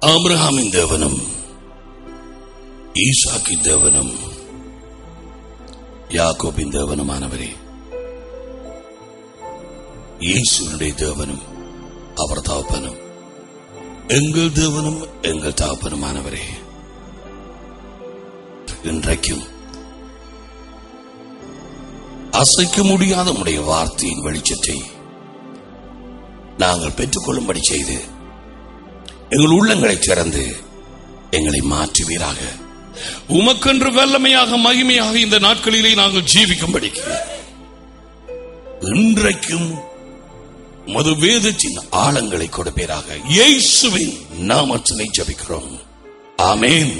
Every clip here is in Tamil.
ஆபிரகாமின் தேவனும் ஈசாக்கின் தேவனும் யாக்கோபின் தேவனுமானவரே இயேசுனுடைய தேவனும் அவர் தாப்பனும் எங்கள் தேவனும் எங்கள் தாப்பனுமானவரே இன்றைக்கும் அசைக்க முடியாத உடைய வார்த்தையின் வெளிச்சத்தை நாங்கள் பெற்றுக்கொள்ளும்படி செய்து எங்கள் உள்ளங்களை திறந்து எங்களை மாற்றுவீராக உமக்கென்று வல்லமையாக மகிமையாக இந்த நாட்களிலே நாங்கள் ஜீவிக்கும்படிக்கு இன்றைக்கும் மது வேதத்தின் ஆழங்களை கொடுப்பீராக இயேசுவின் நாமத்தினை ஜபிக்கிறோம் ஆமென்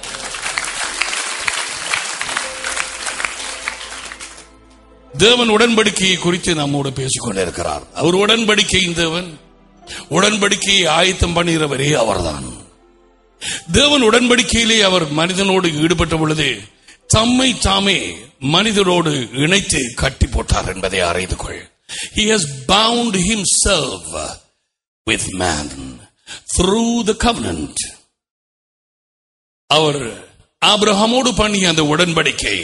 தேவன் உடன்படிக்கையை குறித்து நம்மோடு பேசிக் கொண்டிருக்கிறார் அவர் உடன்படிக்கையின் தேவன் உடன்படிக்கையை ஆயத்தம் பண்ணுகிறவரே அவர்தான் தேவன் உடன்படிக்கையிலே அவர் மனிதனோடு ஈடுபட்ட பொழுது தம்மை தாமே மனிதரோடு இணைத்து கட்டி போட்டார் என்பதை அறிந்து கொள் He has bound himself with man through the covenant. அவர் ஆபிரகாமோடு பண்ணிய அந்த உடன்படிக்கை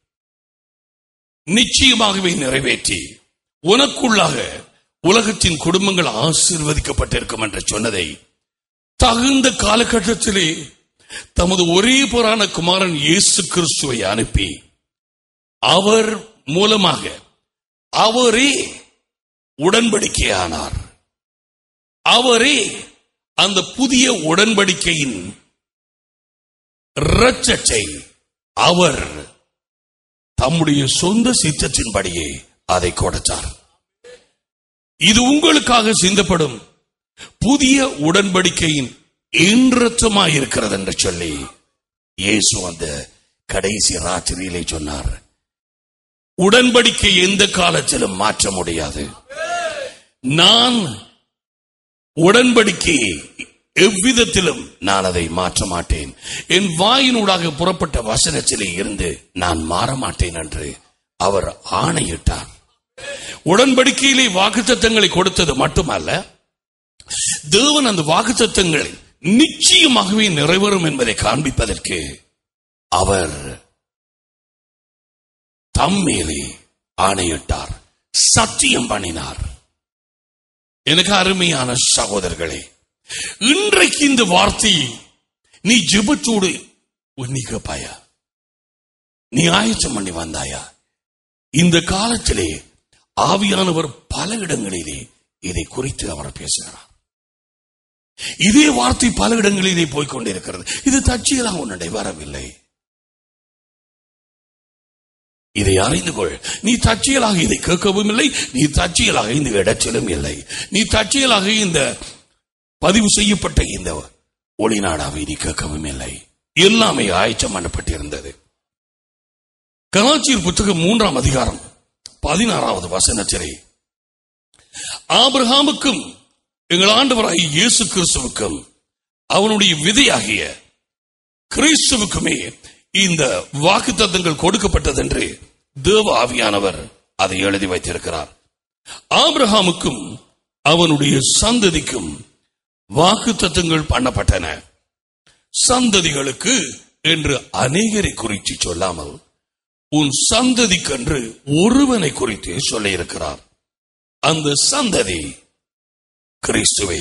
நிச்சயமாகவே நிறைவேற்றி உனக்குள்ளாக உலகத்தின் குடும்பங்கள் ஆசீர்வதிக்கப்பட்டிருக்கும் என்று சொன்னதை தகுந்த காலகட்டத்திலே தமது ஒரே புறான குமாரன் இயேசு கிறிஸ்துவை அனுப்பி அவர் மூலமாக அவரே உடன்படிக்கையானார் அவரே அந்த புதிய உடன்படிக்கையின் இரட்சத்தை அவர் தம்முடைய சொந்த சித்தத்தின்படியே அதை கொடுத்தார் இது உங்களுக்காக சிந்தப்படும் புதிய உடன்படிக்கையின் இன்றத்தமாயிருக்கிறது என்று சொல்லி இயேசு அந்த கடைசி ராத்திரியிலே சொன்னார் உடன்படிக்கை எந்த காலத்திலும் மாற்ற முடியாது நான் உடன்படிக்கையை எவ்விதத்திலும் நான் அதை மாற்ற மாட்டேன் என் வாயினூடாக புறப்பட்ட வசனத்திலே இருந்து நான் மாற மாட்டேன் என்று அவர் ஆணையிட்டார் உடன்படிக்கையிலே வாக்குத்தத்தங்களை கொடுத்தது மட்டுமல்ல தேவன் அந்த வாக்குத்தத்தங்களை நிச்சயமாகவே நிறைவேறும் என்பதை காண்பிப்பதற்கு அவர் தம்மேலே ஆணையிட்டார் சத்தியம் பண்ணினார் எனக்கு அருமையான சகோதரர்களே இன்றைக்கு இந்த வார்த்தையை நீ ஜெபத்தோடு நீ கேட்பாயா நீ ஆயச்சம் பண்ணி வந்தாயா இந்த காலத்திலே ஆவியானவர் பல இடங்களிலே இதை குறித்து அவர் பேசுகிறார் இதே வார்த்தை பல இடங்களிலே போய்கொண்டிருக்கிறது இது தற்செயலாக உன்னுடைய வரவில்லை இதை அறிந்து கொள் நீ தற்செயலாக இதை கேட்கவும் இல்லை நீ தற்செயலாக இந்த இடத்திலும் இல்லை நீ தற்செயலாக இந்த பதிவு செய்யப்பட்ட இந்த ஒளிநாடாவை நீ கேட்கவும் இல்லை எல்லாமே ஆயச்சம் பண்ணப்பட்டிருந்தது கலாச்சியர் புத்தகம் மூன்றாம் அதிகாரம் பதினாறாவது வசனத்திலே ஆபிரகாமுக்கும் எங்கள் ஆண்டவராகிய இயேசு கிறிஸ்துவுக்கும் அவனுடைய விதையாகிய கிறிஸ்துவுக்குமே இந்த வாக்குத்தத்தங்கள் கொடுக்கப்பட்டது என்று தேவ ஆவியானவர் அதை எழுதி வைத்திருக்கிறார் ஆபிரகாமுக்கும் அவனுடைய சந்ததிக்கும் வாக்குத்தத்தங்கள் பண்ணப்பட்டன சந்ததிகளுக்கு என்று அநேகரை குறித்து சொல்லாமல் உன் சந்ததிக்கென்று ஒருவனை குறித்து சொல்லியிருக்கிறார் அந்த சந்ததி கிறிஸ்துவே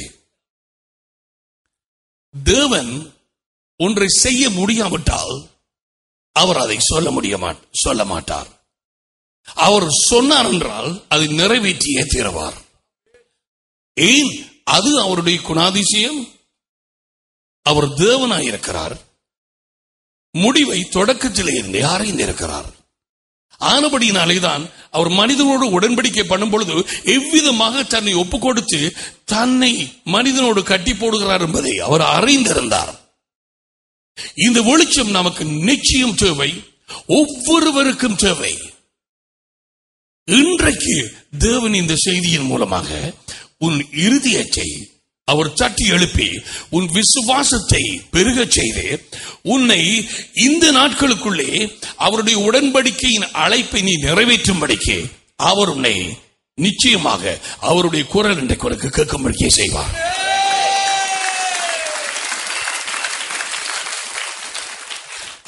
தேவன் ஒன்றை செய்ய முடியாவிட்டால் அவர் அதை சொல்ல முடிய மாட்- சொல்ல மாட்டார் அவர் சொன்னார் என்றால் அதை நிறைவேற்றியே தீருவார் ஏன் அது அவருடைய குணாதிசயம் அவர் தேவனாயிருக்கிறார் முடிவை தொடக்கத்திலே இருந்தே அறிந்திருக்கிறார் ஆனபடியினாலேதான் அவர் மனிதனோடு உடன்படிக்கை பண்ணும் பொழுது எவ்விதமாக தன்னை ஒப்புக் கொடுத்து தன்னை மனிதனோடு கட்டி போடுகிறார் என்பதை அவர் அறிந்திருந்தார் இந்த வெளிச்சம் நமக்கு நிச்சயம் தேவை ஒவ்வொருவருக்கும் தேவை இன்றைக்கு தேவன் இந்த செய்தியின் மூலமாக உன் இறுதியத்தை அவர் தட்டி எழுப்பி உன் விசுவாசத்தை பெருகச் செய்து உன்னை இந்த நாட்களுக்குள்ளே அவருடைய உடன்படிக்கையின் அழைப்பை நீ நிறைவேற்றும்படிக்கு அவர் உன்னை நிச்சயமாக அவருடைய குரல் இன்றைக்கு உனக்கு கேட்கும்படிக்கே செய்வார்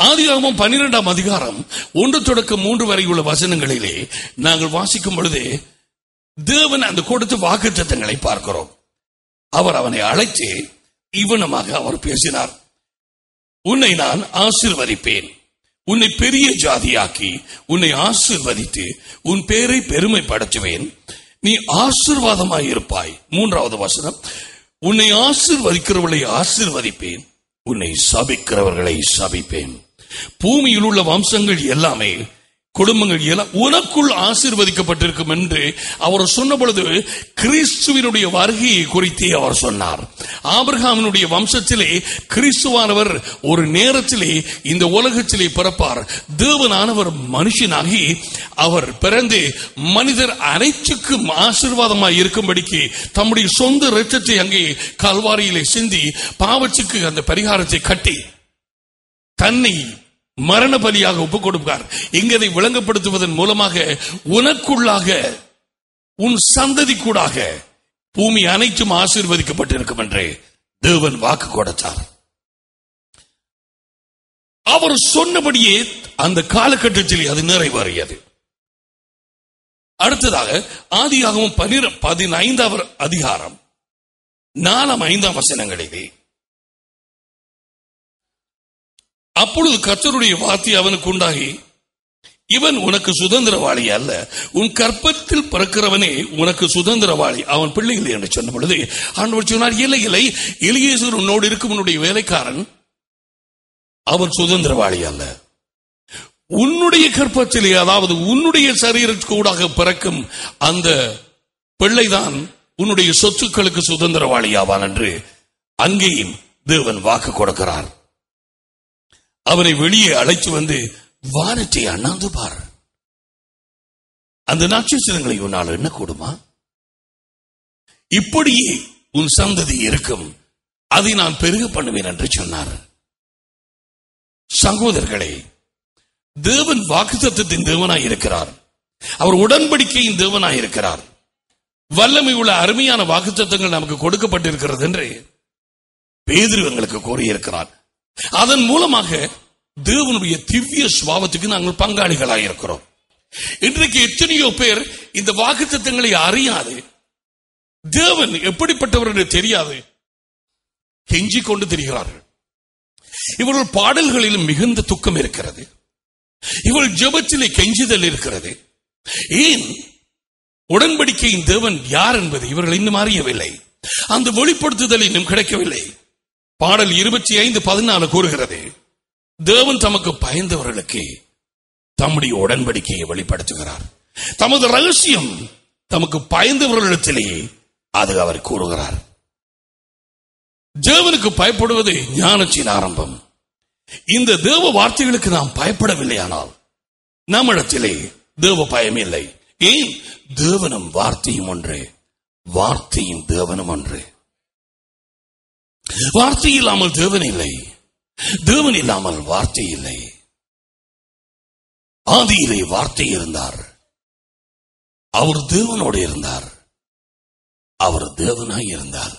ஆதியாகமம் பன்னிரெண்டாம் அதிகாரம் ஒன்று தொடக்கம் மூன்று வரை உள்ள வசனங்களிலே நாங்கள் வாசிக்கும் பொழுது தேவன் அந்த கொடுத்த வாக்குத்தத்தங்களை பார்க்கிறோம் அவர் அவனை அழைத்து இவனமாக அவர் பேசினார் உன்னை நான் ஆசிர்வதிப்பேன் உன்னை பெரிய ஜாதியாக்கி உன்னை ஆசிர்வதித்து உன் பேரை பெருமைப்படுத்துவேன் நீ ஆசிர்வாதமாய் இருப்பாய் மூன்றாவது வசனம் உன்னை ஆசிர்வதிக்கிறவர்களை ஆசிர்வதிப்பேன் உன்னை சபிக்கிறவர்களை சபிப்பேன் பூமியில் உள்ள வம்சங்கள் எல்லாமே குடும்பங்கள் எல்லாம் உனக்குள் ஆசீர்வதிக்கப்பட்டிருக்கும் என்று அவர் சொன்ன பொழுது கிறிஸ்துவினுடைய வருகையை குறித்தே அவர் சொன்னார் ஆபிரகாமினுடைய வம்சத்திலே கிறிஸ்துவானவர் ஒரு நேரத்திலே இந்த உலகத்திலே பிறப்பார் தேவனானவர் மனுஷனாகி அவர் பிறந்து மனிதர் அனைத்துக்கும் ஆசீர்வாதமாய் இருக்கும்படிக்கு தம்முடைய சொந்த இரத்தத்தை அங்கே கல்வாரியிலே சிந்தி பாவத்துக்கு அந்த பரிகாரத்தை கட்டி தன்னை மரண பலியாக ஒப்புக் கொடுப்பார் இங்கதை விளங்கப்படுத்துவதன் மூலமாக உனக்குள்ளாக உன் சந்ததிக்கூடாக பூமி அனைத்தும் ஆசீர்வதிக்கப்பட்டிருக்கும் என்று தேவன் வாக்கு கொடுத்தார் அவர் சொன்னபடியே அந்த காலகட்டத்தில் அது நிறைவேறியது அடுத்ததாக ஆதியாகவும் பனிர பதினைந்தாவது அதிகாரம் நாலாம் ஐந்தாம் வசனங்களிலே அப்பொழுது கர்த்தருடைய வார்த்தை அவனுக்கு உண்டாகி இவன் உனக்கு சுதந்திரவாளி அல்ல உன் கற்பத்தில் பிறக்கிறவனே உனக்கு சுதந்திரவாளி அவன் பிள்ளைகள் என்று சொன்ன பொழுது ஆண்டவர் சொன்னார் இல்லை இல்லை எலியேசர் உன்னோடு இருக்கும் உன்னுடைய வேலைக்காரன் அவன் சுதந்திரவாளி அல்ல உன்னுடைய கற்பத்திலே அதாவது உன்னுடைய சரீரக்கூடாக பிறக்கும் அந்த பிள்ளைதான் உன்னுடைய சொத்துக்களுக்கு சுதந்திரவாளி ஆவான் என்று அங்கேயும் தேவன் வாக்கு கொடுக்கிறார் அவனை வெளியே அழைத்து வந்து வானத்தை அண்ணாந்து பார் அந்த நட்சத்திரங்களை உன்னால் என்ன கூடுமா இப்படியே உன் சந்ததி இருக்கும் அதை நான் பெருக பண்ணுவேன் என்று சொன்னார் சகோதரர்களே தேவன் வாக்குத்தத்தின் தேவனாய் இருக்கிறார் அவர் உடன்படிக்கையின் தேவனாய் இருக்கிறார் வல்லமை உள்ள அருமையான வாக்குத்தத்தங்கள் நமக்கு கொடுக்கப்பட்டிருக்கிறது என்று பேதிரு எங்களுக்கு கூறியிருக்கிறார் அதன் மூலமாக தேவனுடைய திவ்ய சுவாபத்துக்கு நாங்கள் பங்காளிகளாக இருக்கிறோம் இன்றைக்கு எத்தனையோ பேர் இந்த வாக்குத்தத்தங்களை அறியாது தேவன் எப்படிப்பட்டவர் என்று தெரியாது கெஞ்சி கொண்டு தெரிகிறார்கள் இவர்கள் பாடல்களிலும் மிகுந்த துக்கம் இருக்கிறது இவள் ஜெபத்திலே கெஞ்சுதல் இருக்கிறது ஏன் உடன்படிக்கையின் தேவன் யார் என்பது இவர்கள் இன்னும் அறியவில்லை அந்த வெளிப்படுத்துதல் இன்னும் கிடைக்கவில்லை பாடல் இருபத்தி ஐந்து பதினாலு கூறுகிறது தேவன் தமக்கு பயந்தவர்களுக்கு தம்முடைய உடன்படிக்கையை வெளிப்படுத்துகிறார் தமது ரகசியம் தமக்கு பயந்தவர்களிடத்திலேயே அது அவர் கூறுகிறார் தேவனுக்கு பயப்படுவது ஞானத்தின் ஆரம்பம் இந்த தேவ வார்த்தைகளுக்கு நாம் பயப்படவில்லையானால் நம்மிடத்திலே தேவ பயம் இல்லை ஏன் தேவனும் வார்த்தையும் ஒன்று வார்த்தையும் தேவனும் ஒன்று வார்த்தை இல்லாமல் தேவன் இல்லை தேவன் இல்லாமல் வார்த்தை இல்லை ஆதியிலே வார்த்தை இருந்தார் அவர் தேவனோடு இருந்தார் அவர் தேவனாய் இருந்தார்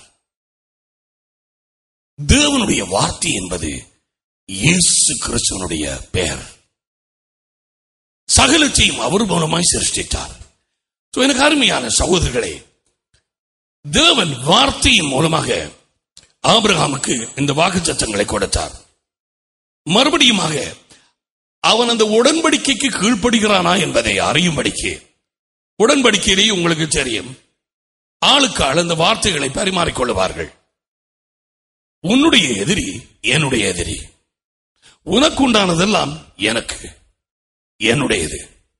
தேவனுடைய வார்த்தை என்பது இயேசு கிறிஸ்துவனுடைய பெயர் சகலத்தையும் அவர் மூலமாய் சிருஷ்டித்தார் So, எனக்கு அருமையான சகோதரர்களே தேவன் வார்த்தையின் மூலமாக ஆபிரகாமுக்கு இந்த வாக்குச்சத்தங்களை கொடுத்தார் மறுபடியுமாக அவன் அந்த உடன்படிக்கைக்கு கீழ்ப்படுகிறானா என்பதை அறியும்படிக்கு உடன்படிக்கையிலேயே உங்களுக்கு தெரியும் ஆளுக்கு ஆள் அந்த வார்த்தைகளை பரிமாறிக்கொள்வார்கள் உன்னுடைய எதிரி என்னுடைய எதிரி உனக்கு உண்டானதெல்லாம் எனக்கு என்னுடையது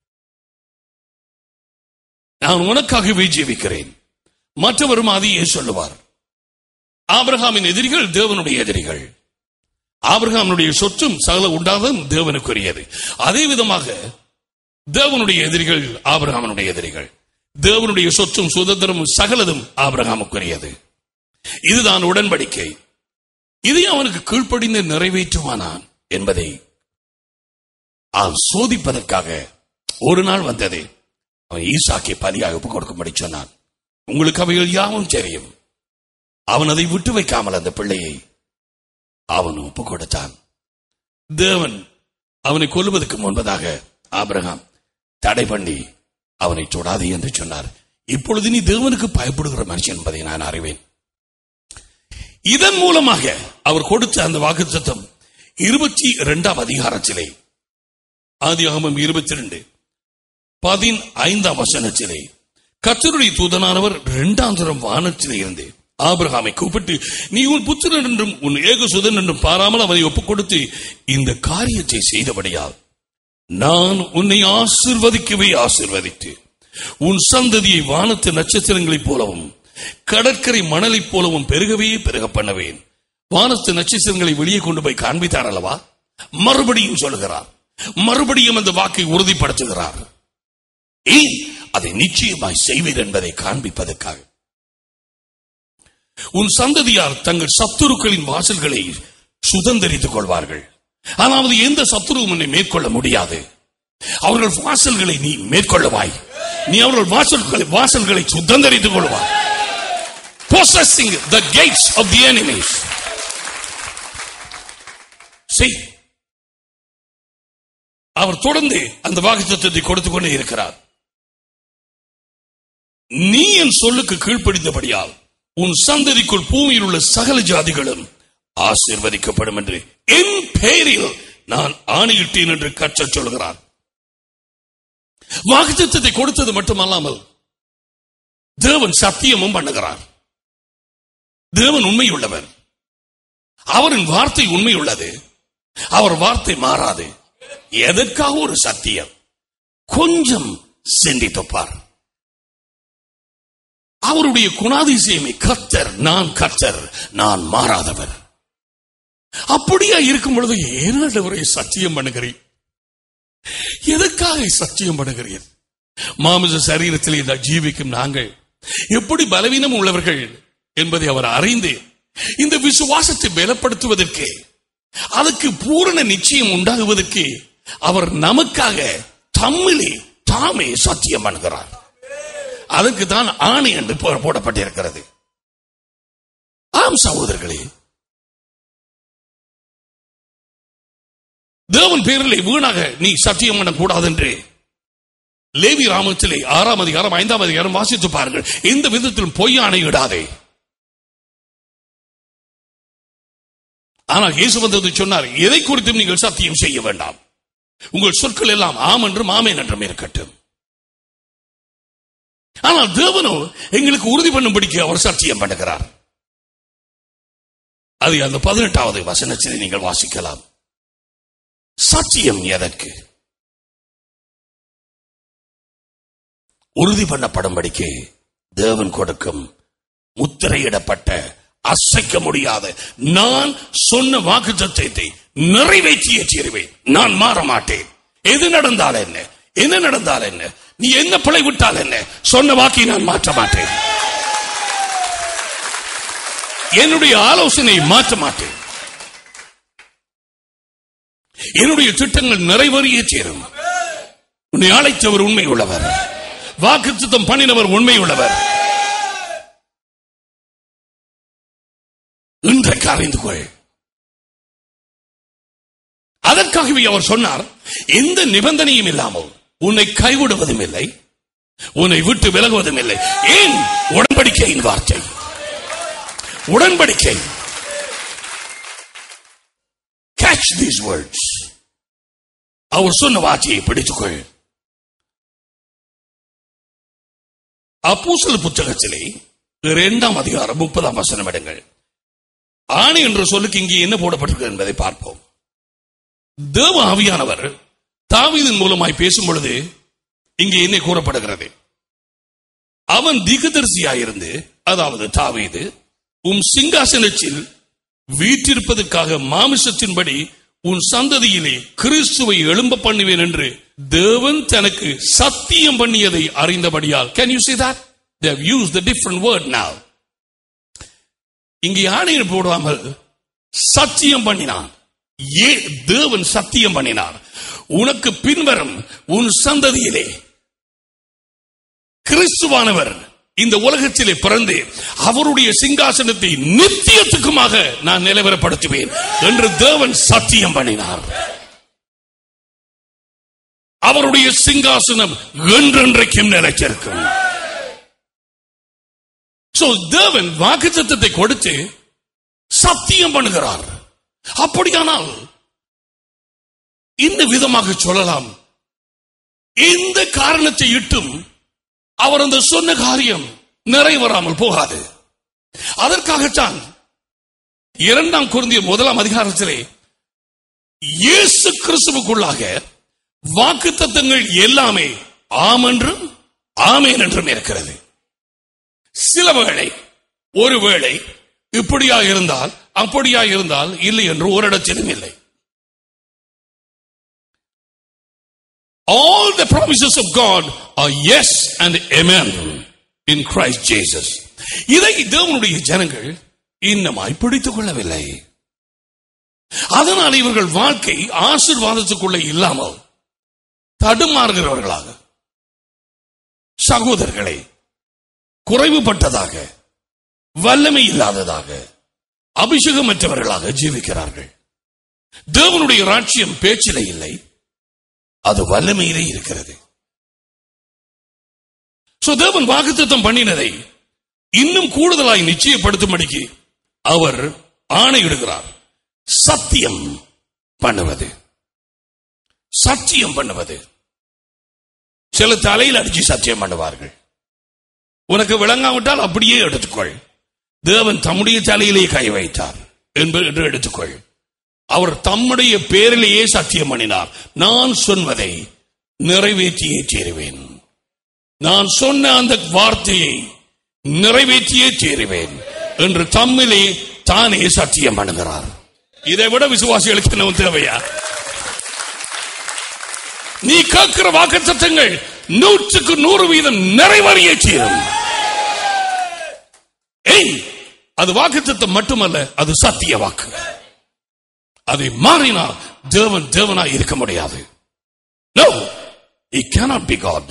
நான் உனக்காகவே ஜீவிக்கிறேன் மற்றவரும் அதையே சொல்லுவார் ஆபிரகாமின் எதிரிகள் தேவனுடைய எதிரிகள் ஆபிரகாமுடைய சொத்தும் சகல உண்டாததும் தேவனுக்குரியது அதே விதமாக தேவனுடைய எதிரிகள் ஆபிரகாமனுடைய எதிரிகள் தேவனுடைய சொத்தும் சுதந்திரமும் சகலதும் ஆபிரகாமுக்குரியது இதுதான் உடன்படிக்கை இதை அவனுக்கு கீழ்ப்படிந்து நிறைவேற்றுவானான் என்பதை அவன் சோதிப்பதற்காக ஒரு நாள் வந்தது அவன் ஈசாக்கை பலியாக ஒப்புக் கொடுக்கும்படி சொன்னான் உங்களுக்கு அவைகள் யாவும் தெரியும் அவன் அதை விட்டு வைக்காமல் அந்த பிள்ளையை அவன் ஒப்புக் கொடுத்தான் தேவன் அவனை கொல்லுவதற்கு முன்பதாக ஆபிரகாம் தடை பண்ணி அவனை தொடாதே என்று சொன்னார் இப்பொழுது நீ தேவனுக்கு பயப்படுகிற மனுஷன் என்பதை நான் அறிவேன் இதன் மூலமாக அவர் கொடுத்த அந்த வாக்குத்தத்தம் இருபத்தி இரண்டாம் அதிகாரத்திலே ஆதியாகமம் இருபத்தி ரெண்டு பதினைந்தாம் வசனத்திலே கத்தருடைய தூதனானவர் இரண்டாம் தரம் வானத்திலே இருந்து ஆபிரகாமை கூப்பிட்டு நீ உன் புத்திரன் என்றும் உன் ஏகசுதன் என்றும் பாராமல் அவனை ஒப்புக் கொடுத்து இந்த காரியத்தை செய்தபடியால் நான் உன்னை ஆசிர்வதிக்கவே ஆசிர்வதித்து உன் சந்ததியை வானத்து நட்சத்திரங்களைப் போலவும் கடற்கரை மணலைப் போலவும் பெருகவே பெருக பண்ணுவேன் வானத்து நட்சத்திரங்களை வெளியே கொண்டு போய் காண்பித்தார் அல்லவா மறுபடியும் சொல்லுகிறார் மறுபடியும் அந்த வாக்கை உறுதிப்படுத்துகிறார் ஏன் அதை நிச்சயமாய் செய்வீர் என்பதை காண்பிப்பதற்காக உன் சந்ததியார் தங்கள் சத்துருக்களின் வாசல்களை சுதந்திரித்துக் கொள்வார்கள் அதாவது எந்த சத்துருவும் உன்னை மேற்கொள்ள முடியாது அவர்கள் வாசல்களை நீ மேற்கொள்ளுவாய் நீ அவர்கள் வாசல்களை வாசல்களை சுதந்திரித்துக் கொள்வாய் possessing the gates of the enemies see அவர் தொடர்ந்து அந்த வாக்குத்தத்தை கொடுத்து கொண்டே இருக்கிறார் நீ என் சொல்லுக்கு கீழ்ப்படிந்தபடியால் உன் சந்ததிக்குள் பூமியில் உள்ள சகல ஜாதிகளும் ஆசீர்வதிக்கப்படும் என்று என் பெயரில் நான் ஆணையிட்டேன் என்று கற்ற சொல்கிறார் வாக்குத்தத்தை கொடுத்தது மட்டுமல்லாமல் தேவன் சத்தியமும் பண்ணுகிறார் தேவன் உண்மையுள்ளவர் அவரின் வார்த்தை உண்மையுள்ளது அவர் வார்த்தை மாறாது எதற்காக ஒரு சத்தியம் கொஞ்சம் சிந்தித்துப்பார் அவருடைய குணாதிசயமை கர்த்தர் நான் கர்த்தர் நான் மாறாதவர் அப்படியா இருக்கும் பொழுது ஏனாண்டவரை சத்தியம் பண்ணுகிறேன் எதற்காக சத்தியம் பண்ணுகிறேன் மாமிச சரீரத்தில் இந்த ஜீவிக்கும் நாங்கள் எப்படி பலவீனம் உள்ளவர்கள் என்பதை அவர் அறிந்து இந்த விசுவாசத்தை பலப்படுத்துவதற்கு அதுக்கு பூரண நிச்சயம் உண்டாகுவதற்கு அவர் நமக்காக தம்மிலே தாமே சத்தியம் பண்ணுகிறார் அதற்கு தான் ஆணை என்று போ- போடப்பட்டிருக்கிறது ஆம் சகோதரர்களே தேவன் பேரிலே வீணாக நீ சத்தியம் பண்ணக்கூடாது என்று லேவி ராமத்திலே ஆறாம் அதிகாரம் ஐந்தாம் அதிகாரம் வாசித்து பாருங்கள் எந்த விதத்திலும் பொய் ஆணையிடாதே ஆனால் இயேசு வந்தது சொன்னார் எதை குறித்தும் நீங்கள் சத்தியம் செய்ய வேண்டாம் உங்கள் சொற்கள் எல்லாம் ஆம் என்றும் ஆமேன் என்றும் இருக்கட்டும் ஆனால் தேவனோ எங்களுக்கு உறுதி பண்ணும்படிக்கு அவர் சத்தியம் பண்ணுகிறார் அது அந்த பதினெட்டாவது வசனத்தில் நீங்கள் வாசிக்கலாம் சத்தியம் எதற்கு உறுதி பண்ணப்படும்படிக்கு தேவன் கொடுக்கும் முத்திரையிடப்பட்ட அசைக்க முடியாத நான் சொன்ன வாக்கு சத்தியத்தை நிறைவேற்றியே தீருவேன் நான் மாற மாட்டேன் எது நடந்தால் என்ன என்ன நடந்தால் என்ன நீ என்ன பிழை விட்டால் என்ன சொன்ன வாக்கை நான் மாற்ற மாட்டேன் என்னுடைய ஆலோசனை மாற்ற மாட்டேன் என்னுடைய திட்டங்கள் நிறைவேறியே சேரும் உன்னை அழைத்தவர் உண்மை உள்ளவர் வாக்குத்தத்தம் பண்ணினவர் உண்மை உள்ளவர் இன்றைக்கு அறிந்து கொள் அதற்காகவே அவர் சொன்னார் எந்த நிபந்தனையும் இல்லாமல் உன்னை கைவிடுவதும் இல்லை உன்னை விட்டு விலகுவதும் இல்லை ஏன் உடன்படிக்கையின் வார்த்தை உடன்படிக்கை கேட்ச் தீஸ் வேர்ட்ஸ் அவர் சொன்ன வார்த்தையை பிடித்துக்கொள் அப்போஸ்தல புத்தகத்திலே இரண்டாம் அதிகாரம் முப்பதாம் வசனம் எடுங்கள் ஆணை என்ற சொல்லுக்கு இங்கே என்ன போடப்பட்டிருக்கு என்பதை பார்ப்போம் தேவ ஆவியானவர் தாவீதின் மூலமாய் பேசும் பொழுது இங்கே என்ன கூறப்படுகிறது அவன் திகதரிசியாயிருந்து அதாவது தாவீது உம் சிங்காசனத்தில் வீற்றிருப்பதற்காக மாமிசத்தின்படி உன் சந்ததியிலே கிறிஸ்துவை எழும்ப பண்ணுவேன் என்று தேவன் தனக்கு சத்தியம் பண்ணியதை அறிந்தபடியால் can you see that they have used the different word now இங்கே ஆணையர் போடாமல் சத்தியம் பண்ணினான் ஏ தேவன் சத்தியம் பண்ணினார் உனக்கு பின்வரும் உன் சந்ததியிலே கிறிஸ்துவானவர் இந்த உலகத்திலே பிறந்து அவருடைய சிங்காசனத்தை நித்தியத்துக்குமாக நான் நிலவரப்படுத்துவேன் என்று தேவன் சத்தியம் பண்ணினார் அவருடைய சிங்காசனம் என்றென்றைக்கும் நிலைச்சிருக்கும் சோ தேவன் வாக்குத்தத்தத்தை கொடுத்து சத்தியம் பண்ணுகிறார் அப்படியானால் இந்த விதமாக சொல்லலாம் இந்த காரணத்தை இட்டும் அவர் அந்த சொன்ன காரியம் நிறைவேறாமல் போகாது அதற்காகத்தான் இரண்டாம் குருந்திய முதலாம் அதிகாரத்திலே இயேசு கிறிஸ்துவுக்குள்ளாக வாக்குத்தத்தங்கள் எல்லாமே ஆம் என்றும் ஆமேன் என்றும் இருக்கிறது சில வேளை ஒருவேளை இப்படியா இருந்தால் அப்படியா இருந்தால் இல்லை என்று ஒரு இடத்திலும் இல்லை All the promises of God are yes and amen in Christ Jesus. இதை தேவனுடைய ஜனங்கள் இன்னமாய் பிடித்துக் கொள்ளவில்லை அதனால் இவர்கள் வாழ்க்கை ஆசிர்வாதத்துக்குள்ள இல்லாமல் தடுமாறுகிறவர்களாக சகோதரர்களை குறைவுபட்டதாக வல்லமை இல்லாததாக அபிஷேகமற்றவர்களாக ஜீவிக்கிறார்கள் தேவனுடைய ராட்சியம் பேச்சிலே இல்லை அது வல்லமையிலே இருக்கிறது சோ தேவன் வாக்குத்தத்தம் பண்ணினதை இன்னும் கூடுதலாய் நிச்சயப்படுத்தும்படிக்கு அவர் ஆணையிடுகிறார் சத்தியம் பண்ணுவது சத்தியம் பண்ணுவது சில தலையில் அடிச்சு சத்தியம் பண்ணுவார்கள் உனக்கு விளங்காவிட்டால் அப்படியே எடுத்துக்கொள் தேவன் தம்முடைய தலையிலே கை வைத்தார் என்பது என்று எடுத்துக்கொள் அவர் தம்முடைய பேரிலேயே சத்தியம் பண்ணினார் நான் சொன்னதை நிறைவேற்றியே சேருவேன் நான் சொன்ன அந்த வார்த்தையை நிறைவேற்றியே சேருவேன் என்று தம்மிலே தானே சத்தியம் பண்ணுகிறார் இதை விட விசுவாசிகளுக்கு நம்ம தேவையா நீ கேட்கிற வாக்கு சத்தங்கள் நூற்றுக்கு நூறு வீதம் நிறைவேறியே சேரும் ஏய் அது வாக்கு மட்டுமல்ல அது சத்திய வாக்கு அதை மாறினால் தேவன் தேவனாய் இருக்க முடியாது No, he cannot be God.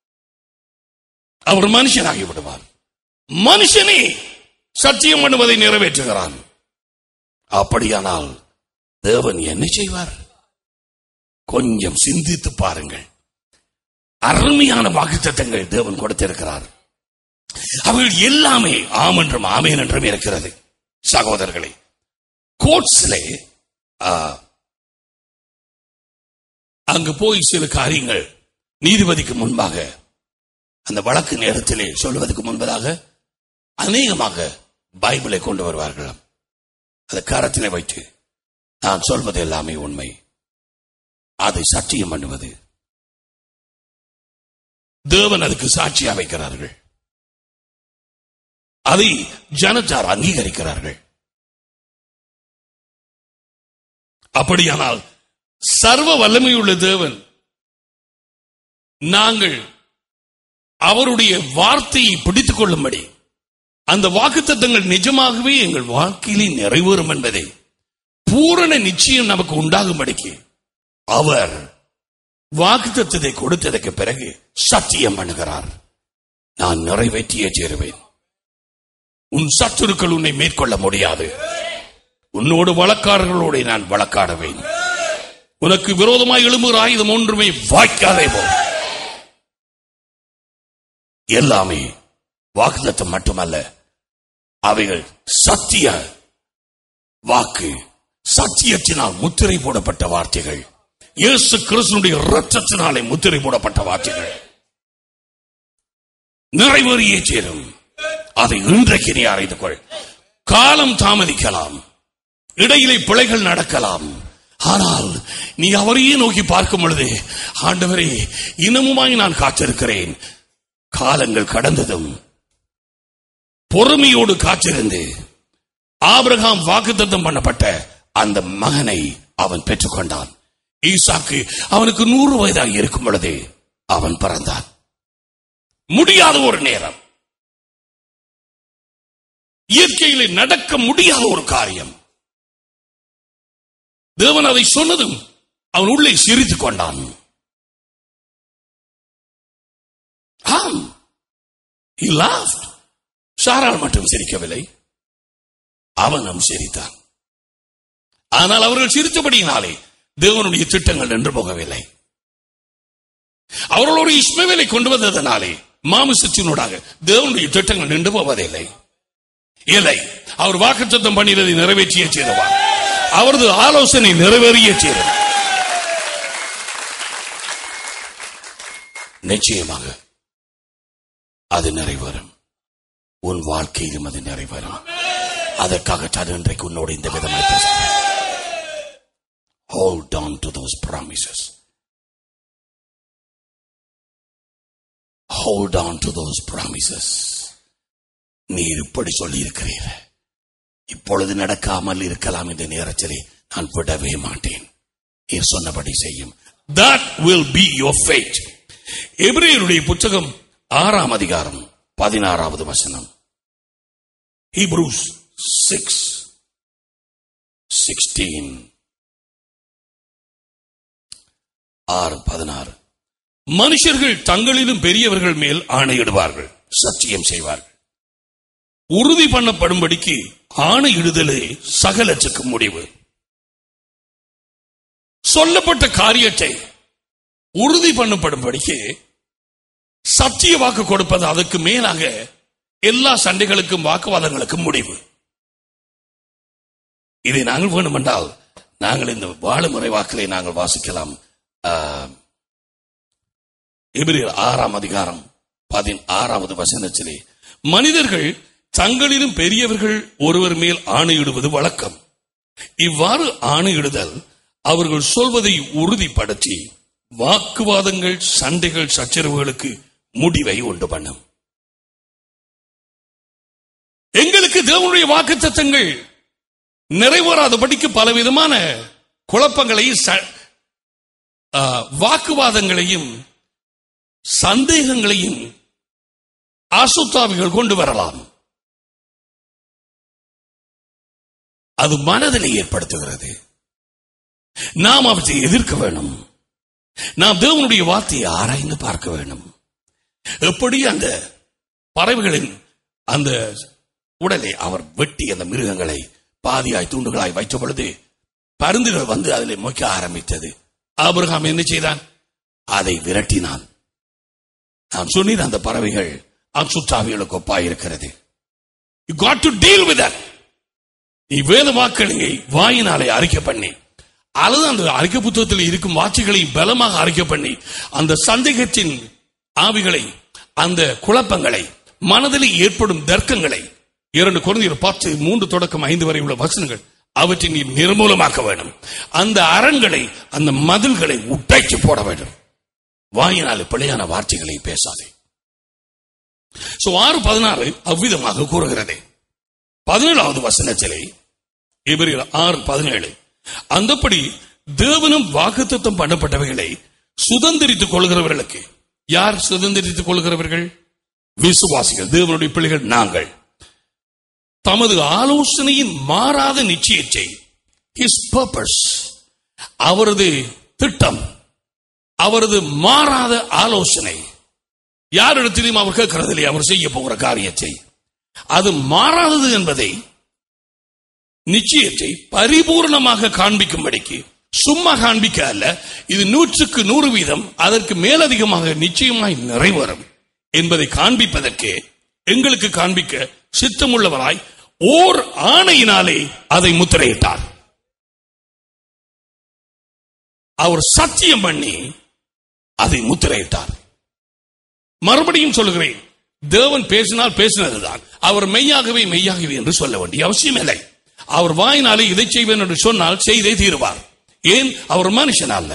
அவர் மனுஷனாகி விடுவார் மனுஷனே சத்தியம் பண்ணுவதை நிறைவேற்றுகிறான் அப்படியானால் தேவன் என்ன செய்வார் கொஞ்சம் சிந்தித்து பாருங்கள் அருமையான வாக்குத்தத்தங்கள் தேவன் கொடுத்திருக்கிறார் அவர்கள் எல்லாமே ஆம் என்றும் ஆமேன் என்றும் இருக்கிறது சகோதரர்களே கோட்ஸ்லே அங்கு போய் சில காரியங்கள் நீதிபதிக்கு முன்பாக அந்த வழக்கு நேரத்திலே சொல்வதற்கு முன்பதாக அநேகமாக பைபிளை கொண்டு வருவார்கள் அதை கரத்திலே வைத்து நான் சொல்வது எல்லாமே உண்மை அதை சத்தியம் பண்ணுவது தேவன் அதுக்கு சாட்சியா வைக்கிறார்கள் அதை ஜனத்தார் அங்கீகரிக்கிறார்கள் அப்படியானால் சர்வ வல்லமையுள்ள தேவன் நாங்கள் அவருடைய வார்த்தையை பிடித்துக் கொள்ளும்படி அந்த வாக்குத்தத்தங்கள் நிஜமாகவே எங்கள் வாழ்க்கையிலே நிறைவேறும் என்பதை பூரண நிச்சயம் நமக்கு உண்டாகும்படிக்கு அவர் வாக்குத்தத்தத்தை கொடுத்ததற்கு பிறகு சத்தியம் பண்ணுகிறார் நான் நிறைவேற்றியே சேருவேன் உன் சத்துருக்கள் உன்னை மேற்கொள்ள முடியாது உன்னோடு வழக்காரர்களோடு நான் வழக்காடுவேன் உனக்கு விரோதமாய் எழும்புகிற ஆயுதம் ஒன்றுமே வாய்க்காதே போ எல்லாமே வாக்குத்தத்தம் மட்டுமல்ல அவைகள் சத்திய வாக்கு சத்தியத்தினால் முத்திரை போடப்பட்ட வார்த்தைகள் இயேசு கிறிஸ்துனுடைய இரத்தத்தினாலே முத்திரை போடப்பட்ட வார்த்தைகள் நிறைவேறியே சேரும் அதை இன்றைக்கு நீ அறிந்து கொள் காலம் தாமதிக்கலாம் இடையிலே பிழைகள் நடக்கலாம் ஆனால் நீ அவரையே நோக்கி பார்க்கும் பொழுது ஆண்டவரே இன்னமுமாய் நான் காத்திருக்கிறேன் காலங்கள் கடந்ததும் பொறுமையோடு காத்திருந்து ஆபிரகாம் வாக்குத்தத்தம் பண்ணப்பட்ட அந்த மகனை அவன் பெற்றுக்கொண்டான் ஈசாக்கு அவனுக்கு நூறு வயதாக இருக்கும் பொழுதே அவன் பிறந்தான் முடியாத ஒரு நேரம் இயற்கையிலே நடக்க முடியாத ஒரு காரியம் தேவன் அதை சொன்னதும் அவன் உள்ளே சிரித்துக் கொண்டான் ஆம் he laughed சாராள் மட்டும் சிரிக்கவில்லை அவனும் சிரித்தான் ஆனால் அவர்கள் சிரித்தபடியினாலே தேவனுடைய திட்டங்கள் நின்று போகவில்லை அவர்கள் ஒரு இஸ்மவேலை கொண்டு வந்ததனாலே மாமிசத்தினூடாக தேவனுடைய திட்டங்கள் நின்று போவதில்லை இல்லை அவர் வாக்குத்தத்தம் பண்ணினதை நிறைவேற்றிய சேருவார் அவரது ஆலோசனை நிறைவேறிய சேரும் நிச்சயமாக அது நிறைவேறும் உன் வாழ்க்கையிலும் அது நிறைவேறும் அதற்காகத்தான் இன்றைக்கு உன்னோடு இந்த விதமாய் பேசுகிறேன் Hold on to those promises. Hold on to those promises. நீர் இப்படி சொல்லி இருக்கிறீர் இப்பொழுது நடக்காமல் இருக்கலாம் இந்த நேரத்திலே நான் விடவே மாட்டேன் நீர் சொன்னபடி செய்யும் that will be your fate எபிரேயருடைய புத்தகம் ஆறாம் அதிகாரம் பதினாறாவது வசனம் ஹீப்ரூஸ் சிக்ஸ் சிக்ஸ்டீன் ஆறு பதினாறு மனுஷர்கள் தங்களிலும் பெரியவர்கள் மேல் ஆணையிடுவார்கள் சத்தியம் செய்வார்கள் உறுதி பண்ணப்படும்படிக்கு ஆணையிடுதலே சகலத்துக்கு முடிவு சொல்லப்பட்ட காரியத்தை உறுதி பண்ணப்படும்படிக்கு சத்திய வாக்கு கொடுப்பது அதுக்கு மேலாக எல்லா சண்டைகளுக்கும் வாக்குவாதங்களுக்கும் முடிவு இதை நாங்கள் வேண்டுமென்றால் நாங்கள் இந்த வாழுமுறை வாக்களை நாங்கள் வாசிக்கலாம் ஆஹ், எபிரேயர் ஆறாம் அதிகாரம் பதினாறாவது வசனத்திலே மனிதர்கள் தங்களிலும் பெரியவர்கள் ஒருவர் மேல் ஆணையிடுவது வழக்கம் இவ்வாறு ஆணையிடுதல் அவர்கள் சொல்வதை உறுதிப்படுத்தி வாக்குவாதங்கள் சண்டைகள் சச்சரவுகளுக்கு முடிவை உண்டு பண்ணும் எங்களுக்கு தேவனுடைய வாக்குத்தத்தங்கள் நிறைவேறாதபடிக்கு பலவிதமான குழப்பங்களையும் ச- ஆ, வாக்குவாதங்களையும் சந்தேகங்களையும் அசுத்தாவிகள் கொண்டு வரலாம் அது மனதில் ஏற்படுத்துகிறது நாம் அவற்றை எதிர்க்க வேண்டும் நாம் தேவனுடைய வார்த்தையை ஆராய்ந்து பார்க்க வேண்டும் எப்படி அந்த பறவைகளின் அந்த உடலை அவர் வெட்டி அந்த மிருகங்களை பாதியாய் துண்டுகளாய் வைத்த பொழுது பருந்துகள் வந்து அதில் மொய்க்க ஆரம்பித்தது ஆபிரகாம் என்ன செய்தான் அதை விரட்டினான் நான் சொன்னேன் அந்த பறவைகள் அசுத்தாவிகளுக்கு ஒப்பாய் இருக்கிறது you got to deal with நீ வேத வாக்களை வாயினாலே அறிக்கை பண்ணி அல்லது அந்த அறிக்கை புத்தகத்தில் இருக்கும் வார்த்தைகளை பலமாக அறிக்கை பண்ணி அந்த சந்தேகத்தின் ஆவிகளை அந்த குழப்பங்களை மனதில் ஏற்படும் தர்க்கங்களை இரண்டு குழந்தைகள் பார்த்து மூன்று தொடக்கம் ஐந்து வரை உள்ள வசனங்கள் அவற்றை நீ நிர்மூலமாக்க வேண்டும் அந்த அரண்களை அந்த மதில்களை உடைச்சு போட வேண்டும் வாயினாலே பிழையான வார்த்தைகளை பேசாதே சோ ஆறு பதினாறு அவ்விதமாக கூறுகிறது பதினேழாவது வசனத்திலே எபிரேயர் ஆறு பதினேழு அந்தப்படி தேவனும் வாக்குத்தத்தம் பண்ணப்பட்டவைகளை சுதந்திரித்துக் கொள்கிறவர்களுக்கு யார் சுதந்திரித்துக் கொள்கிறவர்கள் விசுவாசிகள் தேவனுடைய பிள்ளைகள் நாங்கள் தமது ஆலோசனையின் மாறாத நிச்சயத்தை his purpose அவரது திட்டம் அவரது மாறாத ஆலோசனை யாரிடத்திலும் அவர் கேட்கிறதில்லை அவர் செய்ய போகிற காரியத்தை அது மாறாதது என்பதை நிச்சயத்தை பரிபூர்ணமாக காண்பிக்கும்படிக்கு சும்மா காண்பிக்க அல்ல இது நூற்றுக்கு நூறு வீதம் அதற்கு மேலதிகமாக நிச்சயமாய் நிறைவேறும் என்பதை காண்பிப்பதற்கு எங்களுக்கு காண்பிக்க சித்தமுள்ளவராய் ஓர் ஆணையினாலே அதை முத்திரையிட்டார் அவர் சத்தியம் பண்ணி அதை முத்திரையிட்டார் மறுபடியும் சொல்லுகிறேன் தேவன் பேசினால் பேசினதுதான் அவர் மெய்யாகவே மெய்யாகவே என்று சொல்ல வேண்டிய அவசியம் இல்லை அவர் வாயினாலே இதை செய்வேன் என்று சொன்னால் செய்தே தீருவார் ஏன் அவர் மனுஷன் அல்ல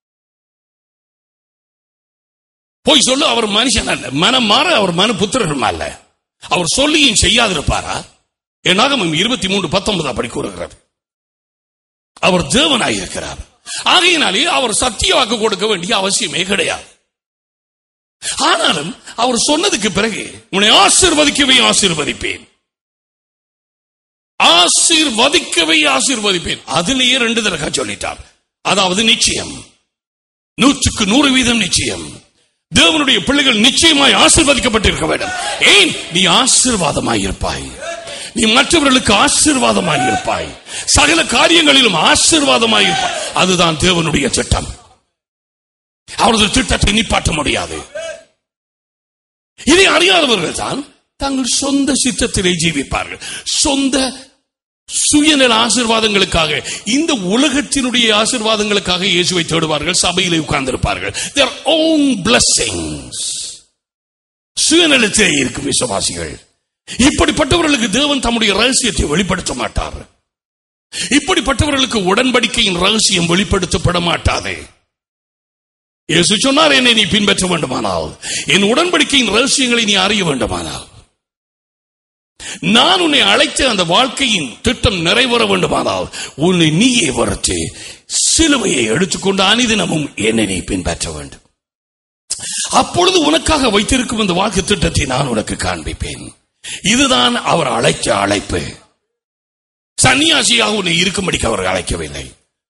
போய் சொல்லு அவர் மனுஷன் அல்ல மனம் மாற அவர் மனு புத்திரரும் அல்ல அவர் சொல்லியும் செய்யாதிருப்பாரா என்னாகமம் இருபத்தி மூன்று பத்தொன்பது அப்படி கூறுகிறது அவர் தேவனாயிருக்கிறார் ஆகையினாலே அவர் சத்திய வாக்கு கொடுக்க வேண்டிய அவசியமே கிடையாது ஆனாலும் அவர் சொன்னதுக்கு பிறகு உன்னை ஆசீர்வதிக்கவே ஆசீர்வதிப்பேன் ஆசீர்வதிக்கவே ஆசீர்வதிப்பேன் அதிலேயே ரெண்டு தடவை சொல்லிட்டார் அதாவது நிச்சயம் நூற்றுக்கு நூறு வீதம் நிச்சயம் தேவனுடைய பிள்ளைகள் நிச்சயமாய் ஆசீர்வதிக்கப்பட்டிருக்க வேண்டும் ஏன் நீ ஆசீர்வாதமாய் இருப்பாய் நீ மற்றவர்களுக்கு ஆசீர்வாதமாய் இருப்பாய் சகல காரியங்களிலும் ஆசீர்வாதமாய் இருப்பாய் அதுதான் தேவனுடைய திட்டம் அவரது திட்டத்தை நிப்பாட்ட முடியாது இதை அறியாதவர்கள் தான் தங்கள் சொந்த சித்தத்திலே ஜீவிப்பார்கள் சொந்த சுயநல ஆசீர்வாதங்களுக்காக இந்த உலகத்தினுடைய ஆசீர்வாதங்களுக்காக இயேசுவை தேடுவார்கள் சபையிலே உட்கார்ந்திருப்பார்கள் their own blessings சுயநலத்திலே இருக்கும் விசுவாசிகள் இப்படிப்பட்டவர்களுக்கு தேவன் தம்முடைய ரகசியத்தை வெளிப்படுத்த மாட்டார் இப்படிப்பட்டவர்களுக்கு உடன்படிக்கையின் ரகசியம் வெளிப்படுத்தப்பட மாட்டாதே இயேசு சொன்னார் என்னை நீ பின்பற்ற வேண்டுமானால் என் உடன்படிக்கையின் ரகசியங்களை நீ அறிய வேண்டுமானால் நான் உன்னை அழைத்த அந்த வாழ்க்கையின் திட்டம் நிறைவேற வேண்டுமானால் உன்னை நீயே வரத்து சிலுவையை எடுத்துக்கொண்டு அனிதினமும் என்னை நீ பின்பற்ற வேண்டும் அப்பொழுது உனக்காக வைத்திருக்கும் இந்த வாக்கு திட்டத்தை நான் உனக்கு காண்பிப்பேன் இதுதான் அவர் அழைத்த அழைப்பு சன்னியாசியாக உன்னை இருக்கும்படிக்கு அவர் அழைக்கவில்லை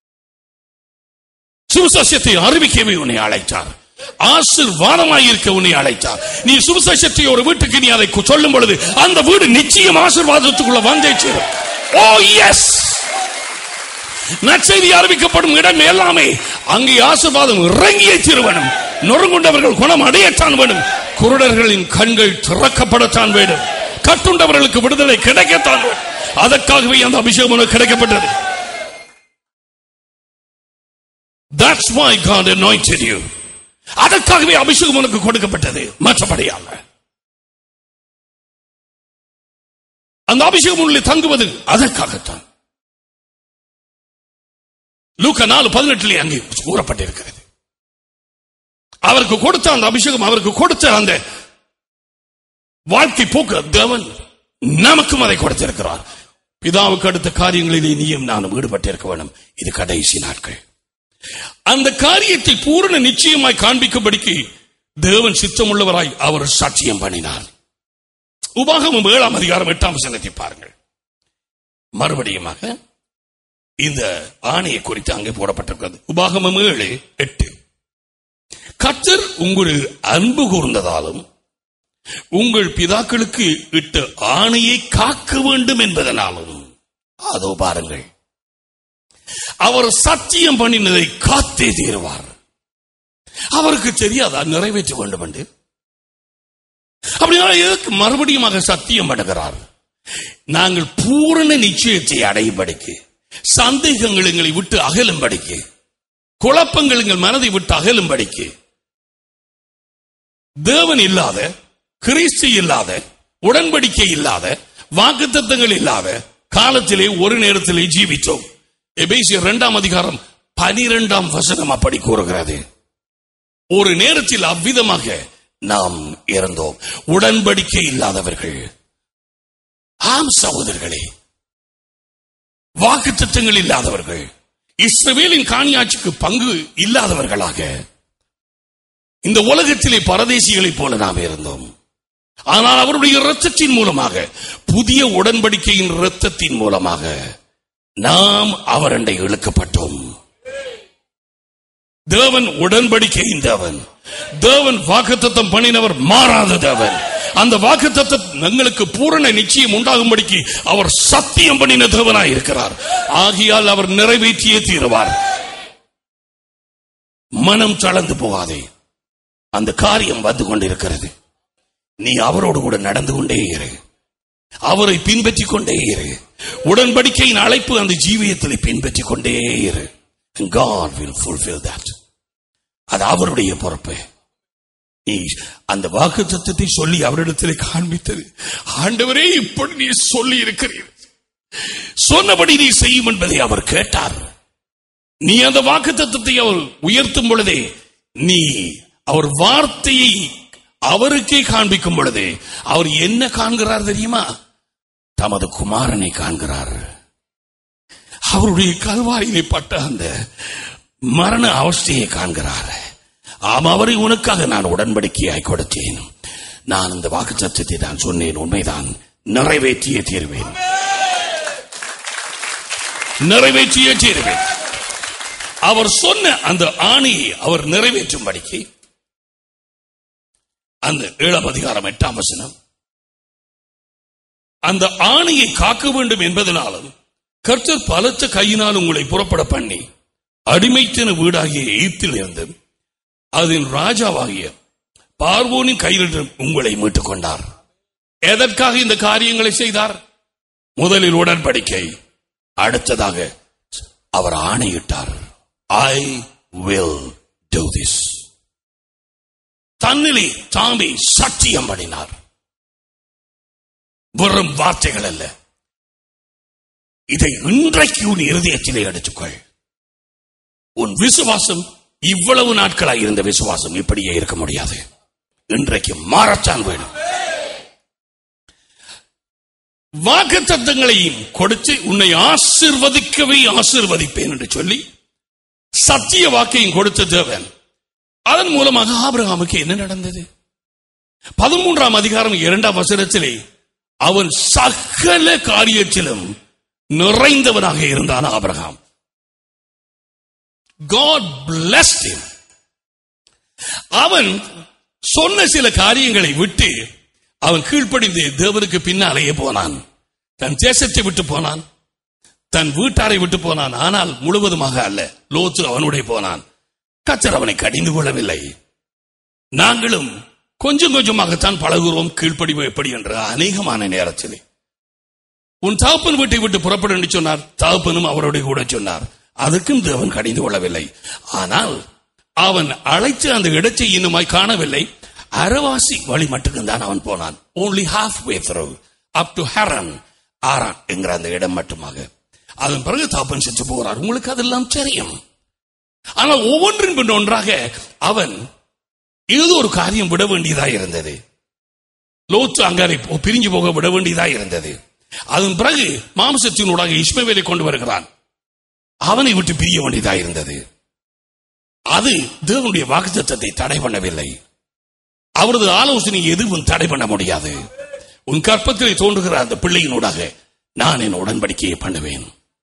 சுவிசேஷத்தை அறிவிக்கவே உன்னை அழைத்தார் ஆசிர்வாதமாய் இருக்க உன்னை அழைத்தார் நீ சுவிசேஷத்தை ஒரு வீட்டுக்கு நீ அதை சொல்லும் பொழுது அந்த வீடு நிச்சயம் ஆசிர்வாதத்துக்குள்ள வந்தே சேரும் ஓ எஸ் நற்செய்தி அறிவிக்கப்படும் இடம் எல்லாமே அங்கே ஆசிர்வாதம் இறங்கிய திருவனும் நொறுங்குண்டவர்கள் குணம் அடையத்தான் வேண்டும் குருடர்களின் கண்கள் திறக்கப்படத்தான் வேண்டும் கட்டுண்டவர்களுக்கு விடுதலை கிடைக்கத்தான் வேண்டும் அதற்காகவே அந்த அபிஷேகம் உனக்கு கிடைக்கப்பட்டது That's why God anointed you. அதற்காகவே அபிஷேகம் உனக்கு கொடுக்கப்பட்டது மற்றபடியால அந்த அபிஷேகம் உள்ளே தங்குவது அதற்காகத்தான் லூக்கா நாலு பதினெட்டுல அங்கே கூறப்பட்டிருக்கிறது அவருக்கு கொடுத்த அந்த அபிஷேகம் அவருக்கு கொடுத்த அந்த வாழ்க்கை போக்கு தேவன் நமக்கும் அதை கொடுத்திருக்கிறார் பிதாவுக்கு அடுத்த காரியங்களிலே நீயும் நானும் ஈடுபட்டிருக்க வேண்டும் இது கடைசி நாட்கள் அந்த காரியத்தை பூரண நிச்சயமாய் காண்பிக்கும்படிக்கு தேவன் சித்தமுள்ளவராய் அவர் சாட்சியம் பண்ணினார் உபாகமம் ஏழாம் அதிகாரம் எட்டாம் வசனத்தை பாருங்கள் மறுபடியுமாக இந்த ஆணையை குறித்து அங்கே போடப்பட்டிருக்கிறது உபாகமம் ஏழு எட்டு கத்தர் உங்கள் அன்பு கூர்ந்ததாலும் உங்கள் பிதாக்களுக்கு இட்ட ஆணையை காக்க வேண்டும் என்பதனாலும் அதோ பாருங்கள் அவர் சத்தியம் பண்ணினதை காத்தே தீருவார் அவருக்கு தெரியாதா நிறைவேற்ற வேண்டும் என்று அப்படின்னா எதற்கு மறுபடியும் சத்தியம் பண்ணுகிறார் நாங்கள் பூரண நிச்சயத்தை அடையும்படிக்கு சந்தேகங்கள் எங்களை விட்டு அகலும்படிக்கு குழப்பங்கள் எங்கள் மனதை விட்டு அகலும்படிக்கு தேவன் இல்லாத கிறிஸ்து இல்லாத உடன்படிக்கை இல்லாத வாக்குத்தத்தங்கள் இல்லாத காலத்திலே ஒரு நேரத்திலே ஜீவித்தோம் எபேசியர் இரண்டாம் அதிகாரம் பனிரெண்டாம் வசனம் அப்படி கூறுகிறது ஒரு நேரத்தில் அவ்விதமாக நாம் இறந்தோம் உடன்படிக்கை இல்லாதவர்கள் ஆம் சகோதரர்களே வாக்கு திட்டங்கள் இல்லாதவர்கள் இஸ்ரவேலின் காணியாட்சிக்கு பங்கு இல்லாதவர்களாக இந்த உலகத்திலே பரதேசிகளைப் போல நாம் இருந்தோம் ஆனால் அவருடைய இரத்தத்தின் மூலமாக புதிய உடன்படிக்கையின் இரத்தத்தின் மூலமாக நாம் அவரண்டை இழுக்கப்பட்டோம் தேவன் உடன்படிக்கையின் தேவன் தேவன் வாக்குத்தத்தம் பண்ணினவர் மாறாத தேவன் அந்த வாக்குத்தத்தம் எங்களுக்கு பூரண நிச்சயம் உண்டாகும்படிக்கு அவர் சத்தியம் பண்ணின தேவனாய் இருக்கிறார் ஆகியால் அவர் நிறைவேற்றியே தீருவார் மனம் தளர்ந்து போகாதே அந்த காரியம் வந்து கொண்டிருக்கிறது நீ அவரோடு கூட நடந்து கொண்டே இரு அவரை பின்பற்றிக் கொண்டே இரு உடன்படிக்கையின் அழைப்பு அந்த ஜீவியத்தில் பின்பற்றிக் கொண்டே இரு God will fulfill that அது அவருடைய பொறுப்பு நீ அந்த வாக்கு தத்துவத்தை சொல்லி அவரிடத்தில் காண்பித்தது ஆண்டவரே இப்படி நீ சொல்லி இருக்கிறீர் சொன்னபடி நீ செய்யும் என்பதை அவர் கேட்டார் நீ அந்த வாக்கு தத்துவத்தை அவர் உயர்த்தும் பொழுதே நீ அவர் வார்த்தையை அவருக்கே காண்பிக்கும் பொழுதே அவர் என்ன காண்கிறார் தெரியுமா தமது குமாரனை காண்கிறார் அவருடைய கல்வாரியிலே பட்ட அந்த மரண அவஸ்தையை காண்கிறார் ஆம் அவரை உனக்காக நான் உடன்படிக்கையாய் கொடுத்தேன் நான் அந்த வாக்கு சத்தத்தை நான் சொன்னேன் உண்மைதான் நிறைவேற்றியே தீர்வேன் நிறைவேற்றியே தீர்வேன் அவர் சொன்ன அந்த ஆணையை அவர் நிறைவேற்றும்படிக்கு அந்த ஏழாம் அதிகாரம் எட்டாம் வசனம் அந்த ஆணையை காக்க வேண்டும் என்பதனாலும் கர்த்தர் பலத்த கையினால் உங்களை புறப்பட பண்ணி அடிமைத்தன வீடாகிய எகிப்தில் இருந்து அதன் ராஜாவாகிய பார்வோனின் கையில் உங்களை மீட்டுக் கொண்டார் எதற்காக இந்த காரியங்களை செய்தார் முதலில் உடன்படிக்கை அடுத்ததாக அவர் ஆணையிட்டார் ஐ வில் do this தன்னிலே தாமே சத்தியம் பண்ணினார் வெறும் வார்த்தைகள் அல்ல இதை இன்றைக்கு உன் இருதயத்திலே எடுத்துக்கொள் உன் விசுவாசம் இவ்வளவு நாட்களாய் இருந்த விசுவாசம் இப்படியே இருக்க முடியாது இன்றைக்கு மாறத்தான் வேணும் வாக்கு தத்தங்களையும் கொடுத்து உன்னை ஆசிர்வதிக்கவே ஆசிர்வதிப்பேன் என்று சொல்லி சத்திய வாக்கையும் கொடுத்த தேவன் அதன் மூலமாக ஆபிரகாமுக்கு என்ன நடந்தது பதிமூன்றாம் அதிகாரம் இரண்டாம் வசனத்திலே அவன் சகல காரியத்திலும் நிறைந்தவனாக இருந்தான் ஆபிரகாம் God blessed him. அவன் சொன்ன சில காரியங்களை விட்டு அவன் கீழ்ப்படிந்து தேவனுக்கு பின்னாலேயே போனான் தன் தேசத்தை விட்டு போனான் தன் வீட்டாரை விட்டு போனான் ஆனால் முழுவதுமாக அல்ல லோத்து அவனுடைய போனான் கச்சர் அவனை கடிந்து கொள்ளவில்லை நாங்களும் கொஞ்சம் கொஞ்சமாகத்தான் பழகுறோம் கீழ்ப்படிவு எப்படி என்ற அநேகமான நேரத்திலே உன் தகப்பன் வீட்டை விட்டு புறப்படு என்று சொன்னார் தகப்பனும் அவருடைய கூட சொன்னார் அதற்கும் தேவன் கடிந்து கொள்ளவில்லை ஆனால் அவன் அழைத்து அந்த இடத்தை இன்னுமாய் காணவில்லை அரவாசி வழி மட்டுக்கும் தான் அவன் போனான் only half way through up to Haran Haran என்கிற அந்த இடம் மட்டுமாக அதன் பிறகு தாப்பன் சென்று போகிறார் உங்களுக்கு அதெல்லாம் தெரியும் ஆனால் ஒவ்வொன்றின் பின் ஒன்றாக அவன் ஏதோ ஒரு காரியம் விட வேண்டியதா இருந்தது லோத்து அங்காரை போ- பிரிஞ்சு போக விட வேண்டியதா இருந்தது அதன் பிறகு மாம்சத்தினூடாக இஸ்மவேலை கொண்டு வருகிறான் அவனை விட்டு பிரிய வேண்டியதா இருந்தது அது தேவனுடைய வாக்குத்தத்தத்தை தடை பண்ணவில்லை அவரது ஆலோசனை எதுவும் தடை பண்ண முடியாது உன் கற்பத்திலே தோன்றுகிற அந்த பிள்ளையினூடாக நான் என் உடன்படிக்கையை பண்ணுவேன்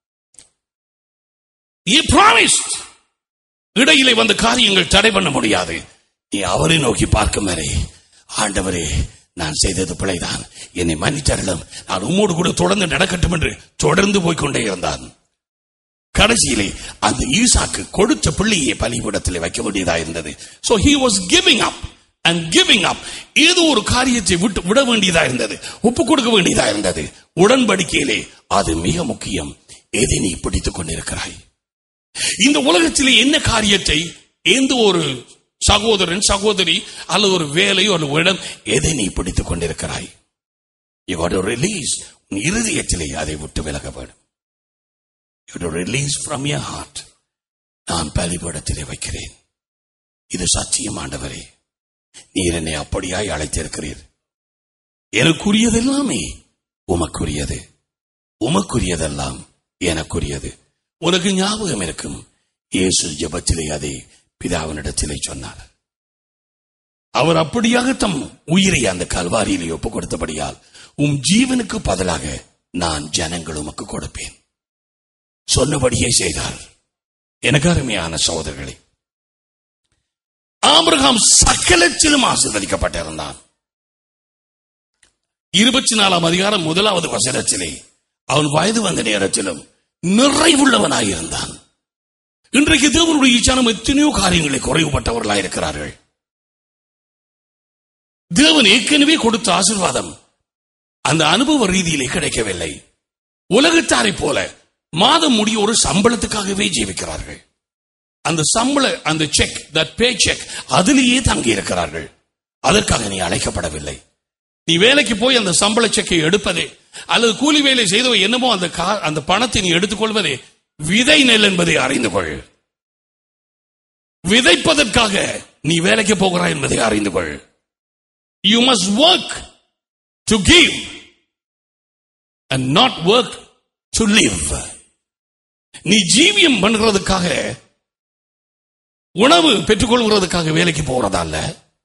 He promised. இடையிலே வந்த காரியங்கள் தடை பண்ண முடியாது நீ அவரை நோக்கி பார்க்கும் வரை ஆண்டவரே நான் செய்தது பிழைதான் என்னை மன்னித்தரலும் நான் உம்மோடு கூட தொடர்ந்து நடக்கட்டும் என்று தொடர்ந்து போய்க்கொண்டே இருந்தான் கடைசியிலே அந்த ஈசாக்கு கொடுத்த பிள்ளையை பலிபீடத்தில் வைக்க வேண்டியதா இருந்தது so he was giving up and giving up ஏதோ ஒரு காரியத்தை விட்டு விட வேண்டியதா இருந்தது ஒப்பு கொடுக்க வேண்டியதா இருந்தது உடன்படிக்கையிலே அது மிக முக்கியம் எதை நீ பிடித்துக் கொண்டிருக்கிறாய் இந்த உலகத்திலே என்ன காரியத்தை எந்த ஒரு சகோதரன் சகோதரி அல்லது ஒரு வேலை ஒரு இடம் எதை நீ பிடித்துக் கொண்டிருக்கிறாய் இவரோட ரிலீஸ் உன் இருதயத்திலே அதை விட்டு விலக வேண்டும் you release from your heart நான் பலிபீடத்திலே வைக்கிறேன் இது சத்தியம் ஆண்டவரே நீர் என்னை அப்படியாய் அழைத்திருக்கிறீர் எனக்குரியதெல்லாமே உமக்குரியது உமக்குரியதெல்லாம் எனக்குரியது உனக்கு ஞாபகம் இருக்கும் இயேசு ஜெபத்திலே அதை பிதாவினிடத்திலே சொன்னார் அவர் அப்படியாக தம் உயிரை அந்த கல்வாரியிலே ஒப்புக் கொடுத்தபடியால் உம் ஜீவனுக்கு பதிலாக நான் ஜனங்கள் உமக்கு கொடுப்பேன் சொன்னபடியே செய்தார் எனக்கு அருமையான சகோதரர்களே ஆபிரகாம் சகலத்திலும் ஆசீர்வதிக்கப்பட்டிருந்தான் இருபத்தி நாலாம் அதிகாரம் முதலாவது வசனத்திலே அவன் வயது வந்த நேரத்திலும் நிறைவுள்ளவனாயிருந்தான் இன்றைக்கு தேவனுடைய இச்சானம் எத்தனையோ காரியங்களை குறைவுபட்டவர்களாக இருக்கிறார்கள் தேவன் ஏற்கனவே கொடுத்த ஆசீர்வாதம் அந்த அனுபவ ரீதியிலே கிடைக்கவில்லை உலகத்தாரை போல மாதம் முடிய ஒரு சம்பளத்துக்காகவே ஜீவிக்கிறார்கள் அந்த சம்பள அந்த செக் தட் பே செக் அதிலேயே தங்கி இருக்கிறார்கள் அதற்காக நீ அழைக்கப்படவில்லை நீ வேலைக்கு போய் அந்த சம்பள செக்கை எடுப்பதே அல்லது கூலி வேலை செய்தவ என்னமோ அந்த கா- அந்த பணத்தை நீ எடுத்துக்கொள்வதே விதை நெல் என்பதை அறிந்து கொள் விதைப்பதற்காக நீ வேலைக்கு போகிறாய் என்பதை அறிந்து கொள் you must work to give and not work to live நீ ஜீவியம் பண்றதுக்காக உணவு பெற்றுக்கொள்கிறதுக்காக வேலைக்கு போறதல்ல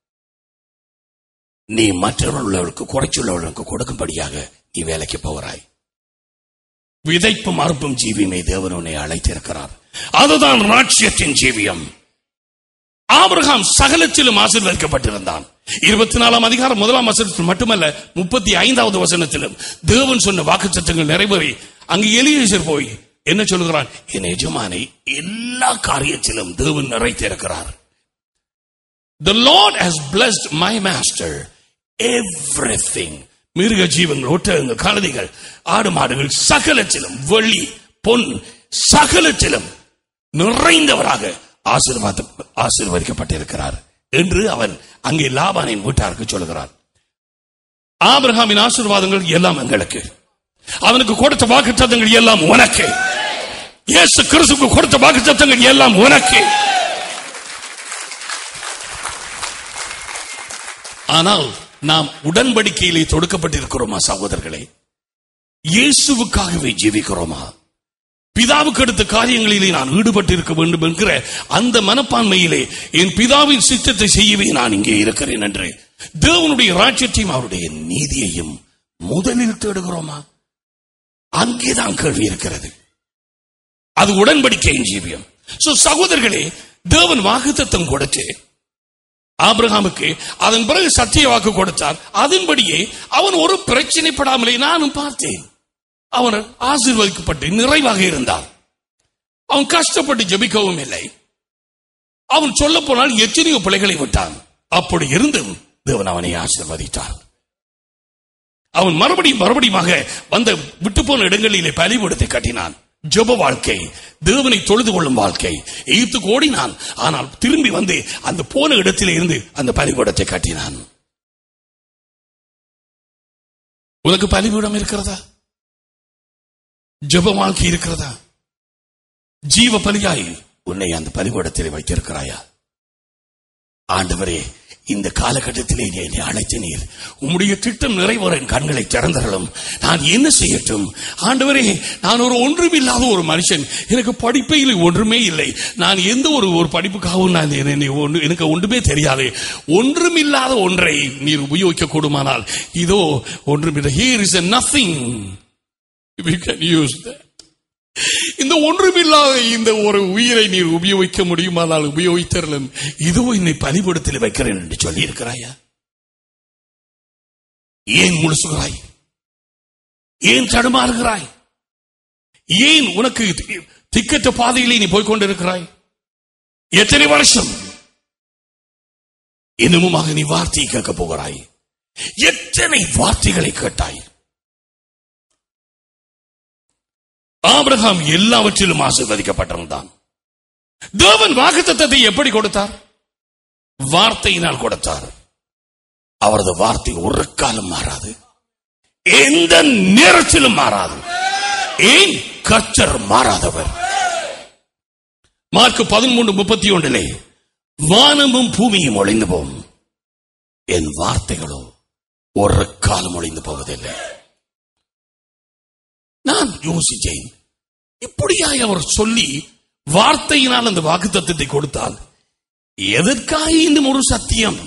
நீ மற்றவர்களுக்கு குறைச்சுள்ளவர்களுக்கு கொடுக்கும்படியாக நீ வேலைக்கு போகிறாய் விதைப்பும் அறுப்பும் ஜீவியமே தேவன் உன்னை அழைத்திருக்கிறார் அதுதான் ராட்சியத்தின் ஜீவியம் ஆபிரகாம் சகலத்திலும் ஆசீர்வதிக்கப்பட்டிருந்தான் இருபத்தி நாலாம் அதிகாரம் முதலாம் வசனத்தில் மட்டுமல்ல முப்பத்தி ஐந்தாவது வசனத்திலும் தேவன் சொன்ன வாக்குச்சத்தங்கள் நிறைவேறி அங்கு எலியேசர் போய் என்ன சொல்கிறான் என் எஜமானை எல்லா காரியத்திலும் தேவன் நிறைத்திருக்கிறார் The Lord has blessed my master everything. மிருக ஜீவங்கள் ஒட்டகங்கள் கழுதைகள் ஆடு மாடுகள் சகலத்திலும் வெள்ளி பொன் சகலத்திலும் நிறைந்தவராக ஆசீர்வாத ஆசீர்வதிக்கப்பட்டிருக்கிறார் என்று அவன் அங்கே லாபானின் வீட்டாருக்கு சொல்கிறார் ஆபிரகாமின் ஆசீர்வாதங்கள் எல்லாம் எங்களுக்கு அவனுக்கு கொடுத்த வாக்குத்தத்தங்கள் எல்லாம் உனக்கு இயேசு கிறிஸ்துவுக்கு கொடுத்த வாக்குத்தத்தங்கள் எல்லாம் உனக்கு ஆனால் நாம் உடன்படிக்கையிலே தொடுக்கப்பட்டிருக்கிறோமா சகோதரர்களே இயேசுவுக்காகவே ஜீவிக்கிறோமா பிதாவுக்கு அடுத்த காரியங்களிலே நான் ஈடுபட்டு இருக்க வேண்டும் என்கிற அந்த மனப்பான்மையிலே என் பிதாவின் சித்தத்தை செய்யவே நான் இங்கே இருக்கிறேன் என்று தேவனுடைய ராஜ்யத்தையும் அவருடைய நீதியையும் முதலில் தேடுகிறோமா அங்கேதான் கேள்வி இருக்கிறது அது உடன்படிக்கையின் ஜீவியம் சோ சகோதரர்களே தேவன் வாக்குத்தத்தம் கொடுத்து ஆபிரகாமுக்கு அதன் பிறகு சத்திய வாக்கு கொடுத்தார் அதன்படியே அவன் ஒரு பிரச்சனைப்படாமலே நானும் பார்த்தேன் அவன் ஆசீர்வதிக்கப்பட்டு நிறைவாக இருந்தான் அவன் கஷ்டப்பட்டு ஜெபிக்கவும் இல்லை அவன் சொல்ல போனால் எத்தனையோ பிள்ளைகளை விட்டான் அப்படி இருந்தும் தேவன் அவனை ஆசீர்வதித்தார் அவன் மறுபடியும் மறுபடியுமாக வந்த விட்டு போன இடங்களிலே பலிபடுத்தை கட்டினான் ஜெப வாழ்க்கை தேவனை தொழுது கொள்ளும் வாழ்க்கை எய்த்துக்கு ஓடினான் ஆனால் திரும்பி வந்து அந்த போன இடத்திலே இருந்து அந்த பலிபீடத்தை கட்டினான் உனக்கு பலிபீடம் இருக்கிறதா ஜெப வாழ்க்கை இருக்கிறதா ஜீவ பலியாய் உன்னை அந்த பலிபீடத்திலே வைத்திருக்கிறாயா ஆண்டவரே இந்த காலகட்டத்திலே நீ என்னை அழைத்த நீர் உம்முடைய திட்டம் நிறைவேற என் கண்களை திறந்தரலும் நான் என்ன செய்யட்டும் ஆண்டவரே நான் ஒரு ஒன்றுமில்லாத ஒரு மனுஷன் எனக்கு படிப்பையில் ஒன்றுமே இல்லை நான் எந்த ஒரு ஒரு படிப்புக்காகவும் நான் என்னை ஒன்று- எனக்கு ஒன்றுமே தெரியாது ஒன்றுமில்லாத ஒன்றை நீர் உபயோகிக்க கூடுமானால் இதோ ஒன்றுமில்லை here is nothing we can use that இந்த ஒன்றுமில்லாத இந்த ஒரு உயிரை நீர் உபயோகிக்க முடியுமானால் உபயோகித்தரலும் இதோ என்னை பலிபடத்தில் வைக்கிறேன் என்று சொல்லி இருக்கிறாயா ஏன் முழுசுகிறாய் ஏன் தடுமாறுகிறாய் ஏன் உனக்கு தி- திக்கற்ற பாதையிலே நீ போய்க் கொண்டிருக்கிறாய் எத்தனை வருஷம் இன்னமுமாக நீ வார்த்தையை கேட்கப் போகிறாய் எத்தனை வார்த்தைகளை கேட்டாய் ஆபிரகாம் எல்லாவற்றிலும் ஆசீர்வதிக்கப்பட்டிருந்தான் தேவன் வாக்குத்தத்தத்தை எப்படி கொடுத்தார் வார்த்தையினால் கொடுத்தார் அவரது வார்த்தை ஒரு காலம் மாறாது எந்த நேரத்திலும் மாறாது ஏன் கர்த்தர் மாறாதவர் மார்க் பதிமூன்று முப்பத்தி ஒன்றிலே வானமும் பூமியும் ஒளிந்து போம் என் வார்த்தைகளோ ஒரு காலம் ஒளிந்து போவதில்லை நான் யோசிச்சேன் இப்படியாய் அவர் சொல்லி வார்த்தையினால் அந்த வாக்குத்தத்தத்தை கொடுத்தால் எதற்காக இன்னும் ஒரு சத்தியம்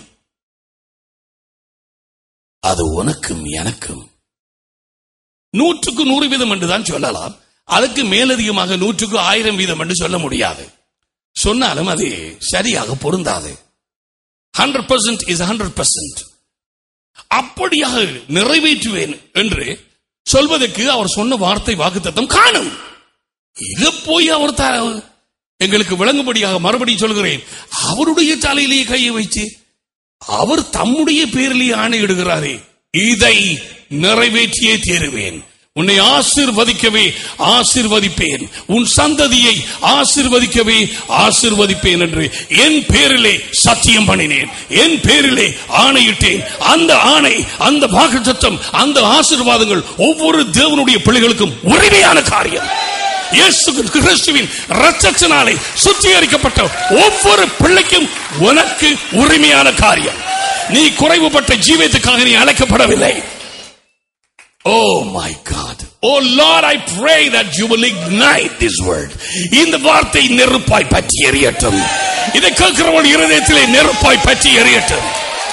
அது உனக்கும் எனக்கும் நூற்றுக்கு நூறு வீதம் என்றுதான் சொல்லலாம் அதுக்கு மேலதிகமாக நூற்றுக்கு ஆயிரம் வீதம் என்று சொல்ல முடியாது சொன்னாலும் அது சரியாக பொருந்தாது hundred percent is hundred percent அப்படியாக நிறைவேற்றுவேன் என்று சொல்வதற்கு அவர் சொன்ன வார்த்தை வாக்குத்தத்தம் காணும் இத போய் அவர் த- எங்களுக்கு விளங்கும்படியாக மறுபடியும் சொல்கிறேன் அவருடைய தலையிலேயே கையை வைத்து அவர் தம்முடைய பேரிலேயே ஆணையிடுகிறாரே இதை நிறைவேற்றியே தீருவேன் உன்னை ஆசிர்வதிக்கவே ஆசிர்வதிப்பேன் உன் சந்ததியை ஆசிர்வதிக்கவே ஆசிர்வதிப்பேன் என்று என் பேரிலே சத்தியம் பண்ணினேன் என் பேரிலே ஆணையிட்டேன் அந்த ஆணை அந்த வாக்குத்தத்தம் அந்த ஆசீர்வாதங்கள் ஒவ்வொரு தேவனுடைய பிள்ளைகளுக்கும் உரிமையான காரியம் இயேசு கிறிஸ்துவின் ரத்தத்தினாலே சுத்திகரிக்கப்பட்ட ஒவ்வொரு பிள்ளைக்கும் உனக்கு உரிமையான காரியம் நீ குறைவுபட்ட ஜீவியத்துக்காக நீ அழைக்கப்படவில்லை Oh my God. Oh Lord, I pray that you will ignite this word. இந்த வார்த்தை நெருப்பாய் பற்றி எரியட்டும் இதை கேட்கிறவள் இருதயத்திலே நெருப்பாய் பற்றி எரியட்டும்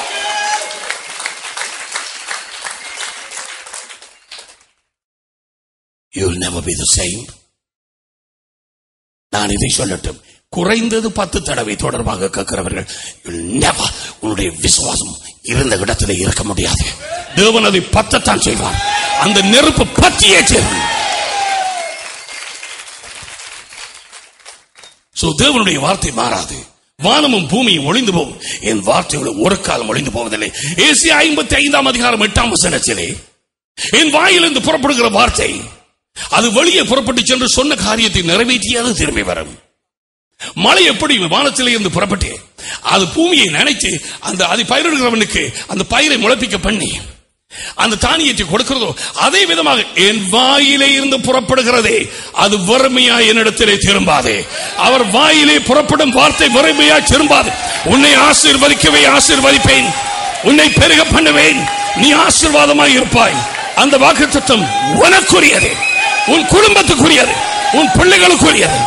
You'll never be the same. நான் இதை சொல்லட்டும் குறைந்தது பத்து தடவை தொடர்பாக கேட்கிறவர்கள் you'll never உன்னுடைய விசுவாசம் இருந்த இடத்திலே இருக்க முடியாது தேவன் அதை பத்தத்தான் செய்வார் அந்த நெருப்பு பற்றியே சேரும் சோ தேவனுடைய வார்த்தை மாறாது வானமும் பூமியும் ஒளிந்து போகும் என் வார்த்தைகளும் ஒரு காலம் ஒளிந்து போவதில்லை ஏசி ஐம்பத்தி ஐந்தாம் அதிகாரம் எட்டாம் வசனத்திலே என் வாயிலிருந்து புறப்படுகிற வார்த்தை அது வெளியே புறப்பட்டு சென்று சொன்ன காரியத்தை நிறைவேற்றி அது திரும்பி வரும் மழை எப்படி வானத்திலே இருந்து புறப்பட்டு அது பூமியை நினைத்து அந்த அதை பயிரிடுகிறவனுக்கு அந்த பயிரை முளைப்பிக்க பண்ணி அந்த தானியத்தை கொடுக்கிறதோ அதே விதமாக என் வாயிலே இருந்து புறப்படுகிறதே அது வறுமையா என்னிடத்திலே திரும்பாதே அவர் வாயிலே புறப்படும் வார்த்தை வறுமையா திரும்பாது உன்னை ஆசீர்வதிக்கவே ஆசீர்வதிப்பேன் உன்னை பெருக பண்ணுவேன் நீ ஆசீர்வாதமாய் இருப்பாய் அந்த வாக்குத்தத்தம் உனக்குரியது உன் குடும்பத்துக்குரியது உன் பிள்ளைகளுக்குரியது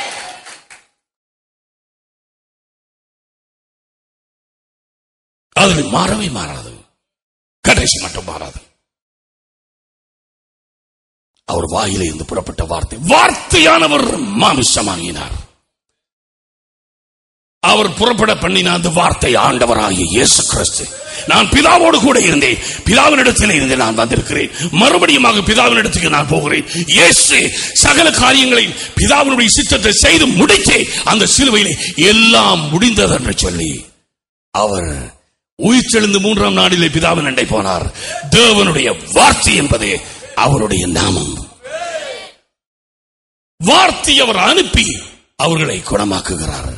அது மாறவே மாறாது கடைசி மட்டும் மாறாது அவர் வாயிலே இருந்து புறப்பட்ட வார்த்தை வார்த்தையானவர் மாமிசமாகினார் அவர் புறப்பட பண்ணின அந்த வார்த்தை ஆண்டவராகிய இயேசு கிறிஸ்து நான் பிதாவோடு கூட இருந்தேன் பிதாவினிடத்தில் இருந்து நான் வந்திருக்கிறேன் மறுபடியுமாக பிதாவினிடத்துக்கு நான் போகிறேன் இயேசு சகல காரியங்களை பிதாவினுடைய சித்தத்தை செய்து முடித்து அந்த சிலுவையிலே எல்லாம் முடிந்தது என்று சொல்லி அவர் உயிர்த்தெழுந்து மூன்றாம் நாளிலே பிதாவின் அண்டை போனார் தேவனுடைய வார்த்தை என்பது அவருடைய நாமம் வார்த்தை அவர் அனுப்பி அவர்களை குணமாக்குகிறார்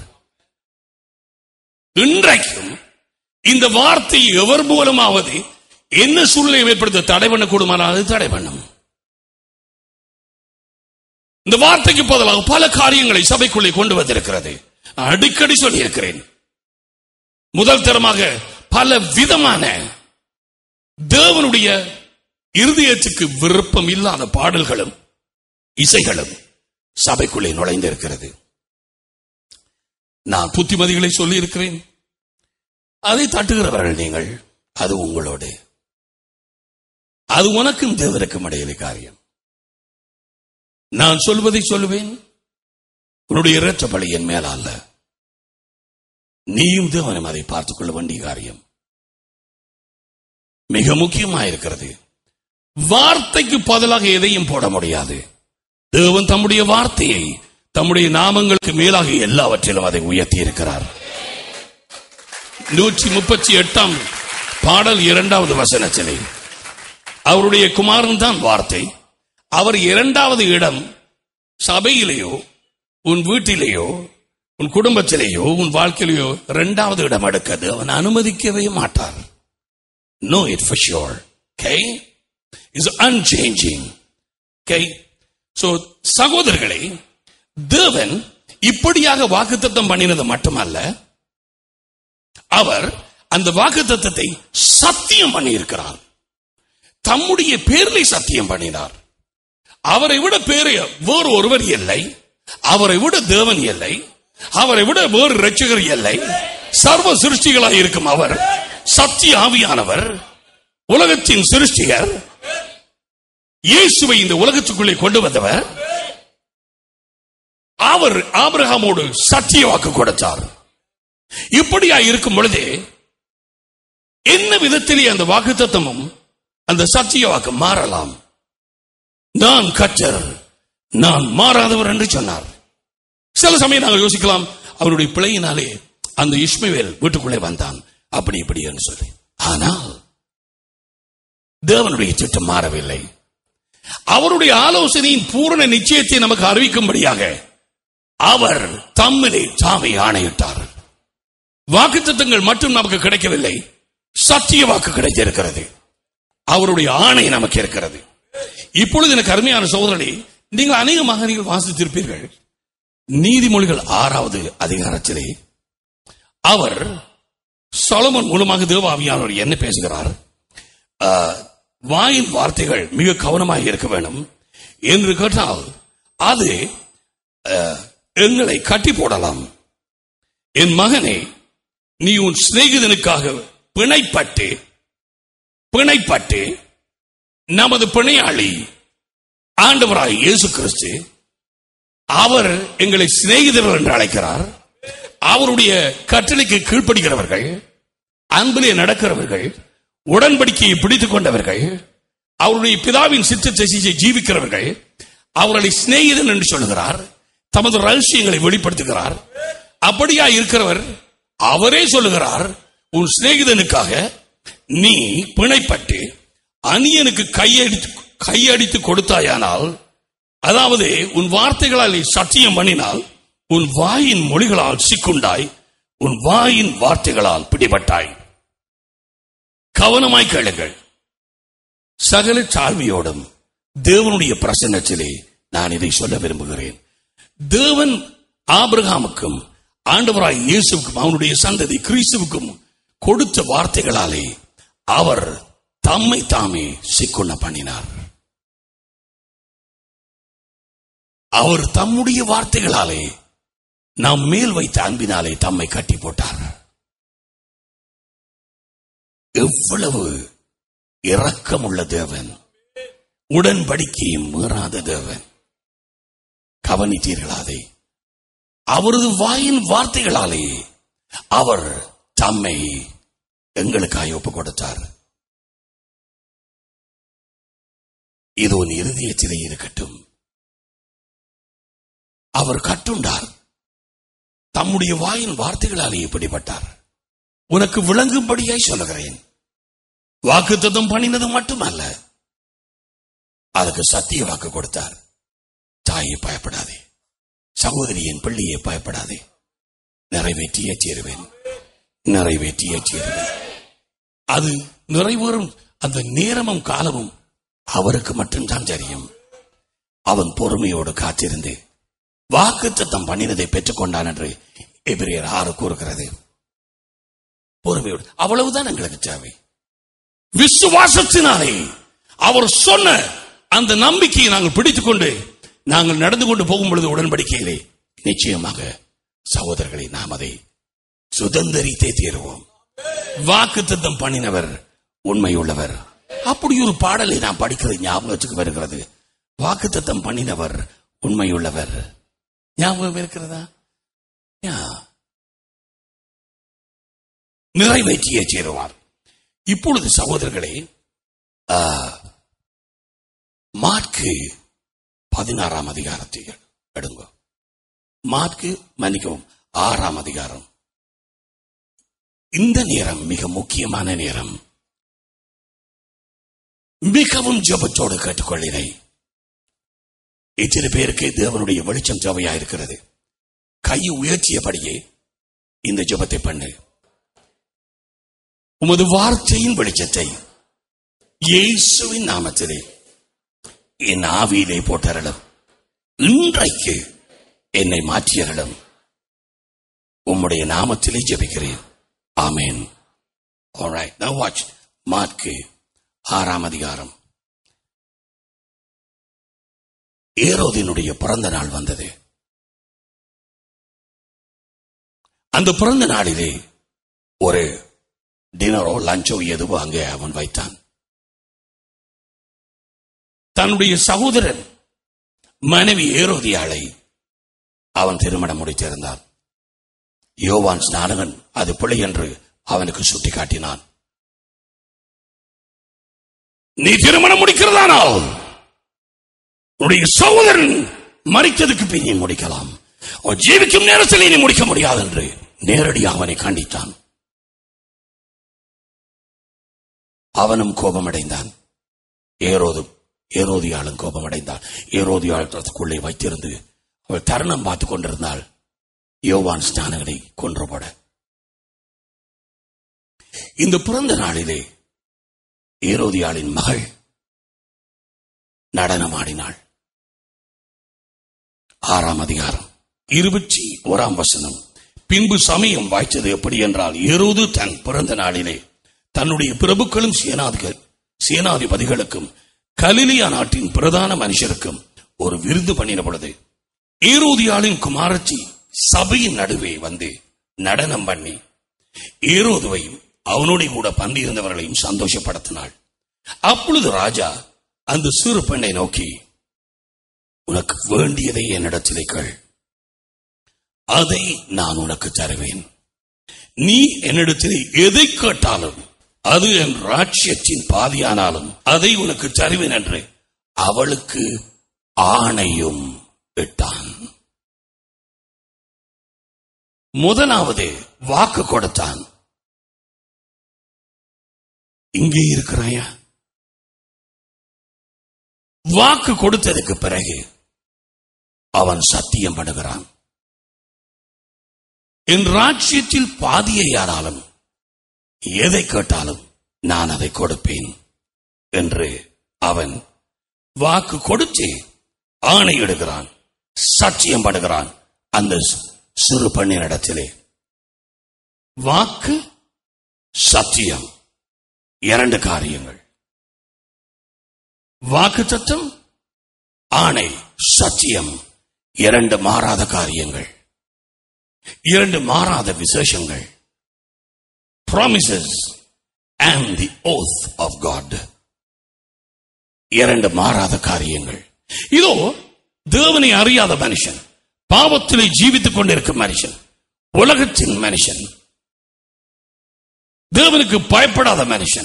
இன்றைக்கும் இந்த வார்த்தை எவர் மூலமாவது என்ன சூழ்நிலை ஏற்படுத்த தடை பண்ணக்கூடுமானால் அது தடை பண்ணும் இந்த வார்த்தைக்கு பதிலாக பல காரியங்களை சபைக்குள்ளே கொண்டு வந்திருக்கிறது நான் அடிக்கடி சொல்லியிருக்கிறேன் முதல் தரமாக பல விதமான தேவனுடைய இருதயத்துக்கு விருப்பம் இல்லாத பாடல்களும் இசைகளும் சபைக்குள்ளே நுழைந்திருக்கிறது நான் புத்திமதிகளை சொல்லி இருக்கிறேன் அதை தட்டுகிறவர்கள் நீங்கள் அது உங்களோடு அது உனக்கும் தேவனுக்கும் இடையிலே காரியம் நான் சொல்வதை சொல்லுவேன் உன்னுடைய இரத்த பலி என் மேல அல்ல நீயும் தேவனும் அதை பார்த்துக் கொள்ள வேண்டிய காரியம் மிக முக்கியமாயிருக்கிறது வார்த்தைக்கு பதிலாக எதையும் போட முடியாது தேவன் தம்முடைய வார்த்தையை தம்முடைய நாமங்களுக்கு மேலாக எல்லாவற்றிலும் அதை உயர்த்தி இருக்கிறார் நூற்றி முப்பத்தி எட்டாம் பாடல் இரண்டாவது வசனத்திலே அவருடைய குமாரன் தான் வார்த்தை அவர் இரண்டாவது இடம் சபையிலேயோ உன் வீட்டிலேயோ உன் குடும்பத்திலேயோ உன் வாழ்க்கையிலேயோ இரண்டாவது இடம் எடுக்க அவன் அனுமதிக்கவே மாட்டார் know it for sure okay is unchanging okay so சகோதரர்களே தேவன் இப்படியாக வாக்குத்தத்தம் பண்ணினது மட்டுமல்ல அவர் அந்த வாக்குத்தத்தத்தை சத்தியம் பண்ணியிருக்கிறார் தம்முடைய பேரிலே சத்தியம் பண்ணினார் அவரை விட பேரு வேறு ஒருவர் இல்லை அவரை விட தேவன் இல்லை அவரை விட வேறு ரட்சகர் இல்லை சர்வ சிருஷ்டிகளாய் இருக்கும் அவர் சத்திய ஆவியானவர் உலகத்தின் சிருஷ்டிகர் இயேசுவை இந்த உலகத்துக்குள்ளே கொண்டு வந்தவர் அவர் ஆபிரகாமோடு சத்திய வாக்கு கொடுத்தார் இப்படியா இருக்கும் பொழுது என்ன விதத்திலே அந்த வாக்குத்தத்தமும் அந்த சத்திய வாக்கு மாறலாம் நான் கற்றர் நான் மாறாதவர் என்று சொன்னார் சில சமயம் நாங்கள் யோசிக்கலாம் அவருடைய பிழையினாலே அந்த இஸ்மவேல் வீட்டுக்குள்ளே வந்தான் அப்படி இப்படி என்று சொல்லி ஆனால் தேவனுடைய திட்டம் மாறவில்லை அவருடைய ஆலோசனையின் பூரண நிச்சயத்தை நமக்கு அறிவிக்கும்படியாக அவர் தம்மிலே தாமே ஆணையிட்டார் வாக்குத்தத்தங்கள் மட்டும் நமக்கு கிடைக்கவில்லை சத்திய வாக்கு கிடைத்திருக்கிறது அவருடைய ஆணை நமக்கு இருக்கிறது இப்பொழுது எனக்கு அருமையான சோதரனை நீங்கள் அநேகமாக நீங்கள் வாசித்திருப்பீர்கள் நீதிமொழிகள் ஆறாவது அதிகாரத்திலே அவர் சொலமன் மூலமாக தேவாவியானவர் என்ன பேசுகிறார் ஆ, வாயின் வார்த்தைகள் மிக கவனமாக இருக்க வேண்டும் என்று கேட்டால் அது ஆ, எங்களை கட்டி போடலாம் என் மகனே நீ உன் சிநேகிதனுக்காக பிணைப்பட்டு பிணைப்பட்டு நமது பிணையாளி ஆண்டவராய் இயேசு கிறிஸ்து அவர் எங்களை சிநேகிதர்கள் என்று அழைக்கிறார் அவருடைய கட்டளைக்கு கீழ்ப்படுகிறவர்கள் அன்பிலே நடக்கிறவர்கள் உடன்படிக்கையை பிடித்துக் கொண்டவர்கள் அவருடைய பிதாவின் சித்தத்தை செய்ய ஜீவிக்கிறவர்கள் அவர்களை சிநேகிதன் என்று சொல்லுகிறார் தமது ரகசியங்களை வெளிப்படுத்துகிறார் அப்படியா இருக்கிறவர் அவரே சொல்லுகிறார் உன் சிநேகிதனுக்காக நீ பிணைப்பட்டு அந்நியனுக்கு கையடித்து கையடித்து கொடுத்தாயானால் அதாவது உன் வார்த்தைகளால் நீ சத்தியம் பண்ணினால் உன் வாயின் மொழிகளால் சிக்குண்டாய் உன் வாயின் வார்த்தைகளால் பிடிபட்டாய் கவனமாய் கேளுங்கள் சகல தாழ்மையோடும் தேவனுடைய பிரசன்னத்திலே நான் இதை சொல்ல விரும்புகிறேன் தேவன் ஆபிரகாமுக்கும் ஆண்டவராய் இயேசுவுக்கும் அவனுடைய சந்ததி கிறிஸ்துவுக்கும் கொடுத்த வார்த்தைகளாலே அவர் தம்மை தாமே சிக்குண்ண பண்ணினார் அவர் தம்முடைய வார்த்தைகளாலே நாம் மேல் வைத்த அன்பினாலே தம்மை கட்டி போட்டார் எவ்வளவு இரக்கமுள்ள தேவன் உடன்படிக்கையும் மீறாத தேவன் கவனித்தீர்களாதே அவரது வாயின் வார்த்தைகளாலே அவர் தம்மை எங்களுக்காய் ஒப்பு கொடுத்தார் இது உன் இருதயத்திலே இருக்கட்டும் அவர் கட்டுண்டார் தம்முடைய வாயின் வார்த்தைகளாலே இப்படிப்பட்டார் உனக்கு விளங்கும்படியாய் சொல்லுகிறேன் வாக்குத்தத்தம் பண்ணினது மட்டுமல்ல அதுக்கு சத்திய வாக்கு கொடுத்தார் தாயை பயப்படாதே சகோதரியின் பிள்ளையை பயப்படாதே நிறைவேற்றியே தீருவேன் நிறைவேற்றியே தீருவேன் அது நிறைவேறும் அந்த நேரமும் காலமும் அவருக்கு மட்டும்தான் தெரியும் அவன் பொறுமையோடு காத்திருந்து வாக்குத்தத்தம் பண்ணினதை பெற்றுக்கொண்டான் என்று எபிரியர் ஆறு கூறுகிறது பொறுமையோடு அவ்வளவுதான் எங்களுக்கு தேவை விசுவாசத்தினாலே அவர் சொன்ன அந்த நம்பிக்கையை நாங்கள் பிடித்துக் கொண்டு நாங்கள் நடந்து கொண்டு போகும் பொழுது உடன்படிக்கையிலே நிச்சயமாக சகோதரர்களை நாம் அதை சுதந்திரித்தே தீருவோம் வாக்குத்தத்தம் பண்ணினவர் உண்மையுள்ளவர் அப்படி ஒரு பாடலை நாம் படிக்கிறது ஞாபகத்துக்கு வருகிறது வாக்குத்தத்தம் பண்ணினவர் உண்மையுள்ளவர் ஞாபகம் இருக்கிறதா யா. நிறைவேற்றியே சேருவார் இப்பொழுது சகோதரர்களே ஆ, மாற்கு பதினாறாம் அதிகாரத்தை எடுங்க மாற்கு மன்னிக்கவும் ஆறாம் அதிகாரம் இந்த நேரம் மிக முக்கியமான நேரம் மிகவும் ஜெபத்தோடு கேட்டுக்கொள்ளினை இத்தனை பேருக்கு தேவனுடைய வெளிச்சம் தேவையா இருக்கிறது கை உயர்த்தியபடியே இந்த ஜெபத்தை பண்ணு உமது வார்த்தையின் வெளிச்சத்தை இயேசுவின் நாமத்திலே என் ஆவியிலே போட்டரலும் இன்றைக்கு என்னை மாற்றியரலும் உம்முடைய நாமத்திலே ஜெபிக்கிறேன் ஆமென் Alright, now watch. மாற்கு ஆறாம் அதிகாரம் ஏரோதினுடைய பிறந்த நாள் வந்தது அந்த பிறந்த நாளிலே ஒரு டினரோ லஞ்சோ எதுவோ அங்கே அவன் வைத்தான் தன்னுடைய சகோதரன் மனைவி ஏரோதியாளை அவன் திருமணம் முடித்திருந்தான் யோவான் ஸ்நானகன் அது பிழை என்று அவனுக்கு சுட்டிக்காட்டினான் நீ திருமணம் முடிக்கிறதானால் உன்னுடைய சகோதரன் மறித்ததுக்கு பின் நீ முடிக்கலாம் அவன் ஜீவிக்கும் நேரத்தில் நீ முடிக்க முடியாது என்று நேரடியாக அவனை கண்டித்தான் அவனும் கோபமடைந்தான் ஏரோது ஏரோதியாளும் கோபமடைந்தான் ஏரோதியாளத்துக்குள்ளே வைத்திருந்து அவள் தருணம் பார்த்துக் கொண்டிருந்தாள் யோவான் ஸ்நானகனை கொன்று போட இந்த பிறந்த நாளிலே ஏரோதியாளின் மகள் நடனமாடினாள் ஆறாம் அதிகாரம் இருபத்தி ஓராம் வசனம் பின்பு சமயம் வாய்ச்சது எப்படி என்றால் ஏரோது தன் பிறந்த நாளிலே தன்னுடைய பிரபுக்களும் சேனாதிகள் சேனாதிபதிகளுக்கும் கலிலியா நாட்டின் பிரதான மனுஷருக்கும் ஒரு விருது பண்ணின பொழுது ஏரோதியாளின் குமாரச்சி சபையின் நடுவே வந்து நடனம் பண்ணி ஏரோதுவையும் அவனோட கூட பந்திருந்தவர்களையும் சந்தோஷப்படுத்தினாள் அப்பொழுது ராஜா அந்த சிறு பெண்ணை நோக்கி உனக்கு வேண்டியதை என்னிடத்திலே கேள் அதை நான் உனக்கு தருவேன் நீ என்னிடத்தில் எதை கேட்டாலும் அது என் ராட்சியத்தின் பாதியானாலும் அதை உனக்கு தருவேன் என்று அவளுக்கு ஆணையும் இட்டான் முதலாவது வாக்கு கொடுத்தான் இங்கே இருக்கிறாயா வாக்கு கொடுத்ததுக்கு பிறகு அவன் சத்தியம் பண்ணுகிறான் என் ராஜ்யத்தில் பாதியை யாராலும் எதை கேட்டாலும் நான் அதை கொடுப்பேன் என்று அவன் வாக்கு கொடுத்து ஆணையிடுகிறான் சத்தியம் பண்ணுகிறான் அந்த சிறு பெண்ணினிடத்திலே வாக்கு சத்தியம் இரண்டு காரியங்கள் வாக்கு தத்துவம் ஆணை சத்தியம் இரண்டு மாறாத காரியங்கள் இரண்டு மாறாத விசேஷங்கள் promises and the oath of God இரண்டு மாறாத காரியங்கள் இதோ தேவனை அறியாத மனுஷன் பாவத்திலே ஜீவித்துக் கொண்டிருக்கும் மனுஷன் உலகத்தின் மனுஷன் தேவனுக்கு பயப்படாத மனுஷன்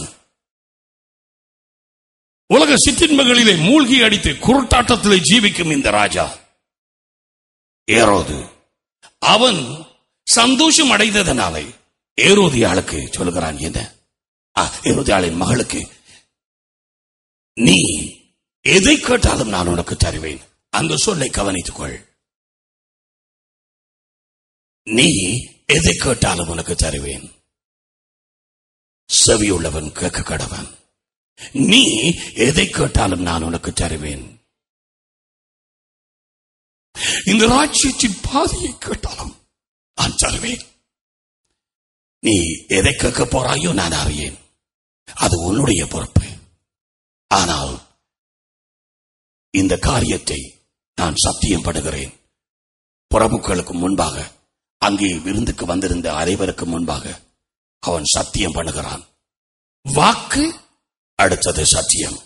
உலக சிற்றின்மைகளிலே மூழ்கி அடித்து குருட்டாட்டத்திலே ஜீவிக்கும் இந்த ராஜா ஏரோது அவன் சந்தோஷம் அடைந்ததனாலே ஏரோதியாளுக்கு சொல்லுகிறான் என்ன ஆ, ஏரோதியாளின் மகளுக்கு நீ எதை கேட்டாலும் நான் உனக்கு தருவேன் அந்த சொல்லை கவனித்துக் கொள் நீ எதை கேட்டாலும் உனக்கு தருவேன் செவியுள்ளவன் கேட்க கடவன் நீ எதை கேட்டாலும் நான் உனக்கு தருவேன் இந்த ராஜ்யத்தின் பாதியை கேட்டாலும் நான் தருவேன் நீ எதை கேட்க போறாயோ நான் அறியேன் அது உன்னுடைய பொறுப்பு ஆனால் இந்த காரியத்தை நான் சத்தியம் படுகிறேன் பிரபுக்களுக்கு முன்பாக அங்கே விருந்துக்கு வந்திருந்த அனைவருக்கு முன்பாக அவன் சத்தியம் பண்ணுகிறான் வாக்கு அடுத்தது சத்தியம்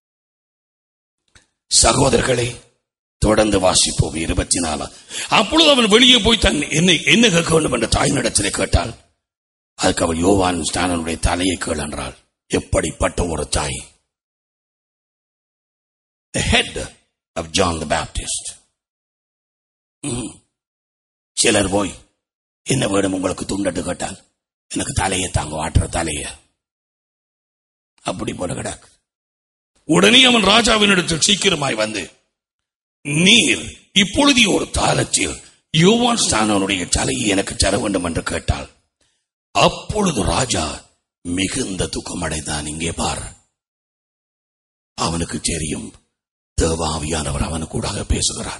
சகோதரர்களே தொடர்ந்து வாசிப்போம் இருபத்தி நாலு அப்பொழுது அவன் வெளியே போய் தன் என்னை என்ன கேட்க வேண்டும் என்ற தாயினிடத்திலே கேட்டாள் அதுக்கு அவள் யோவான் ஸ்நானனுடைய தலையை கேள் என்றாள் எப்படிப்பட்ட ஒரு தாய் the head of John the Baptist. ம். சிலர் போய் என்ன வேணும் உங்களுக்கு துண்டட்டு கேட்டால் எனக்கு தலையை தாங்க ஆட்டுற தலைய அப்படி போல கிடக்கு உடனே அவன் ராஜாவினிடத்தில் சீக்கிரமாய் வந்து நீர் இப்பொழுது ஒரு தாளத்தில் யோவான் ஸ்தானனுடைய தலையை எனக்கு தர வேண்டும் என்று கேட்டாள் அப்பொழுது ராஜா மிகுந்த துக்கமடைந்தான் இங்கே பார் அவனுக்கு தெரியும் தேவாவியானவர் அவனு கூடாக பேசுகிறார்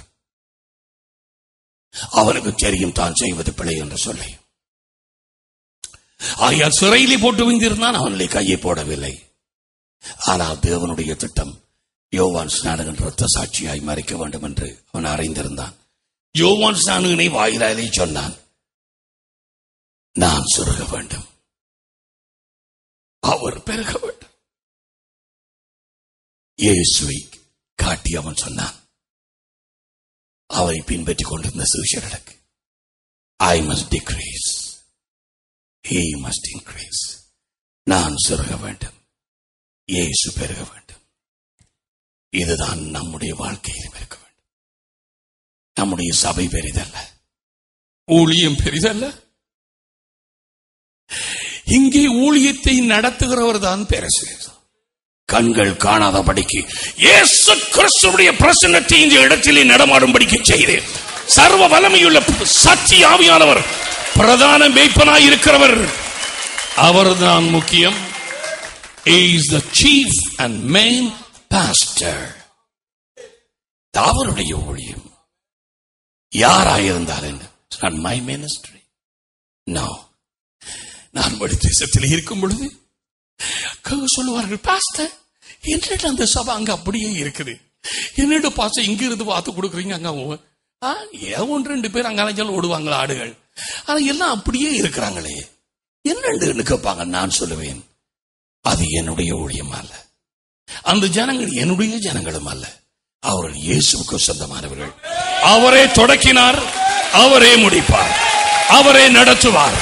அவனுக்கு தெரியும் தான் செய்வது பிழை என்று சொல்லி ஆகையால் சிறையிலே போட்டு வைத்திருந்தான் அவனிலே கையை போடவில்லை ஆனால் தேவனுடைய திட்டம் யோவான் ஸ்நானகன் ரத்த சாட்சியாய் மறைக்க வேண்டும் என்று அவன் அறிந்திருந்தான் யோவான் ஸ்நானகனை வாயிலாலே சொன்னான் நான் சுருக வேண்டும் அவர் பெருக வேண்டும் இயேசுவை காட்டி அவன் சொன்னான் அவரை பின்பற்றிக் கொண்டிருந்த சிஷியர்களுக்கு I must decrease he must increase நான் சிறுக வேண்டும் இயேசு பெருக வேண்டும் இதுதான் நம்முடைய வாழ்க்கையிலும் இருக்க வேண்டும் நம்முடைய சபை பெரிதல்ல ஊழியம் பெரிதல்ல இங்கே ஊழியத்தை நடத்துகிறவர் தான் பெருசு கண்கள் காணாதபடிக்கு இயேசு கிறிஸ்துவுடைய பிரசன்னத்தை இந்த இடத்திலே நடமாடும்படிக்கு செய்து சர்வ வல்லமையுள்ள சக்தி ஆவியானவர் பிரதான மேய்ப்பனாய் இருக்கிறவர் அவர்தான் முக்கியம் is the chief and main pastor அவருடைய ஊழியம் யாராயிருந்தாலும் நான் மை மினிஸ்ட்ரி நோ நான் வடி தேசத்தில் இருக்கும் பொழுது க- சொல்லுவார்கள் பாஸ்டர் என்னடா அந்த சபை அங்க அப்படியே இருக்குது என்னடா பாஸ்டர் இங்க இருந்து பார்த்து கொடுக்குறீங்க அங்க அவங்க- ஆ, ஏன் ஒன்று ரெண்டு பேர் அங்க அலைஞ்சாலும் ஓடுவாங்களா ஆடுகள் ஆனா எல்லாம் அப்படியே இருக்கிறாங்களே என்னன்னு கேட்பாங்க நான் சொல்லுவேன் அது என்னுடைய ஊழியம் அல்ல அந்த ஜனங்கள் என்னுடைய ஜனங்களும் அல்ல அவர்கள் இயேசுவுக்கு சொந்தமானவர்கள் அவரே தொடக்கினார் அவரே முடிப்பார் அவரே நடத்துவார்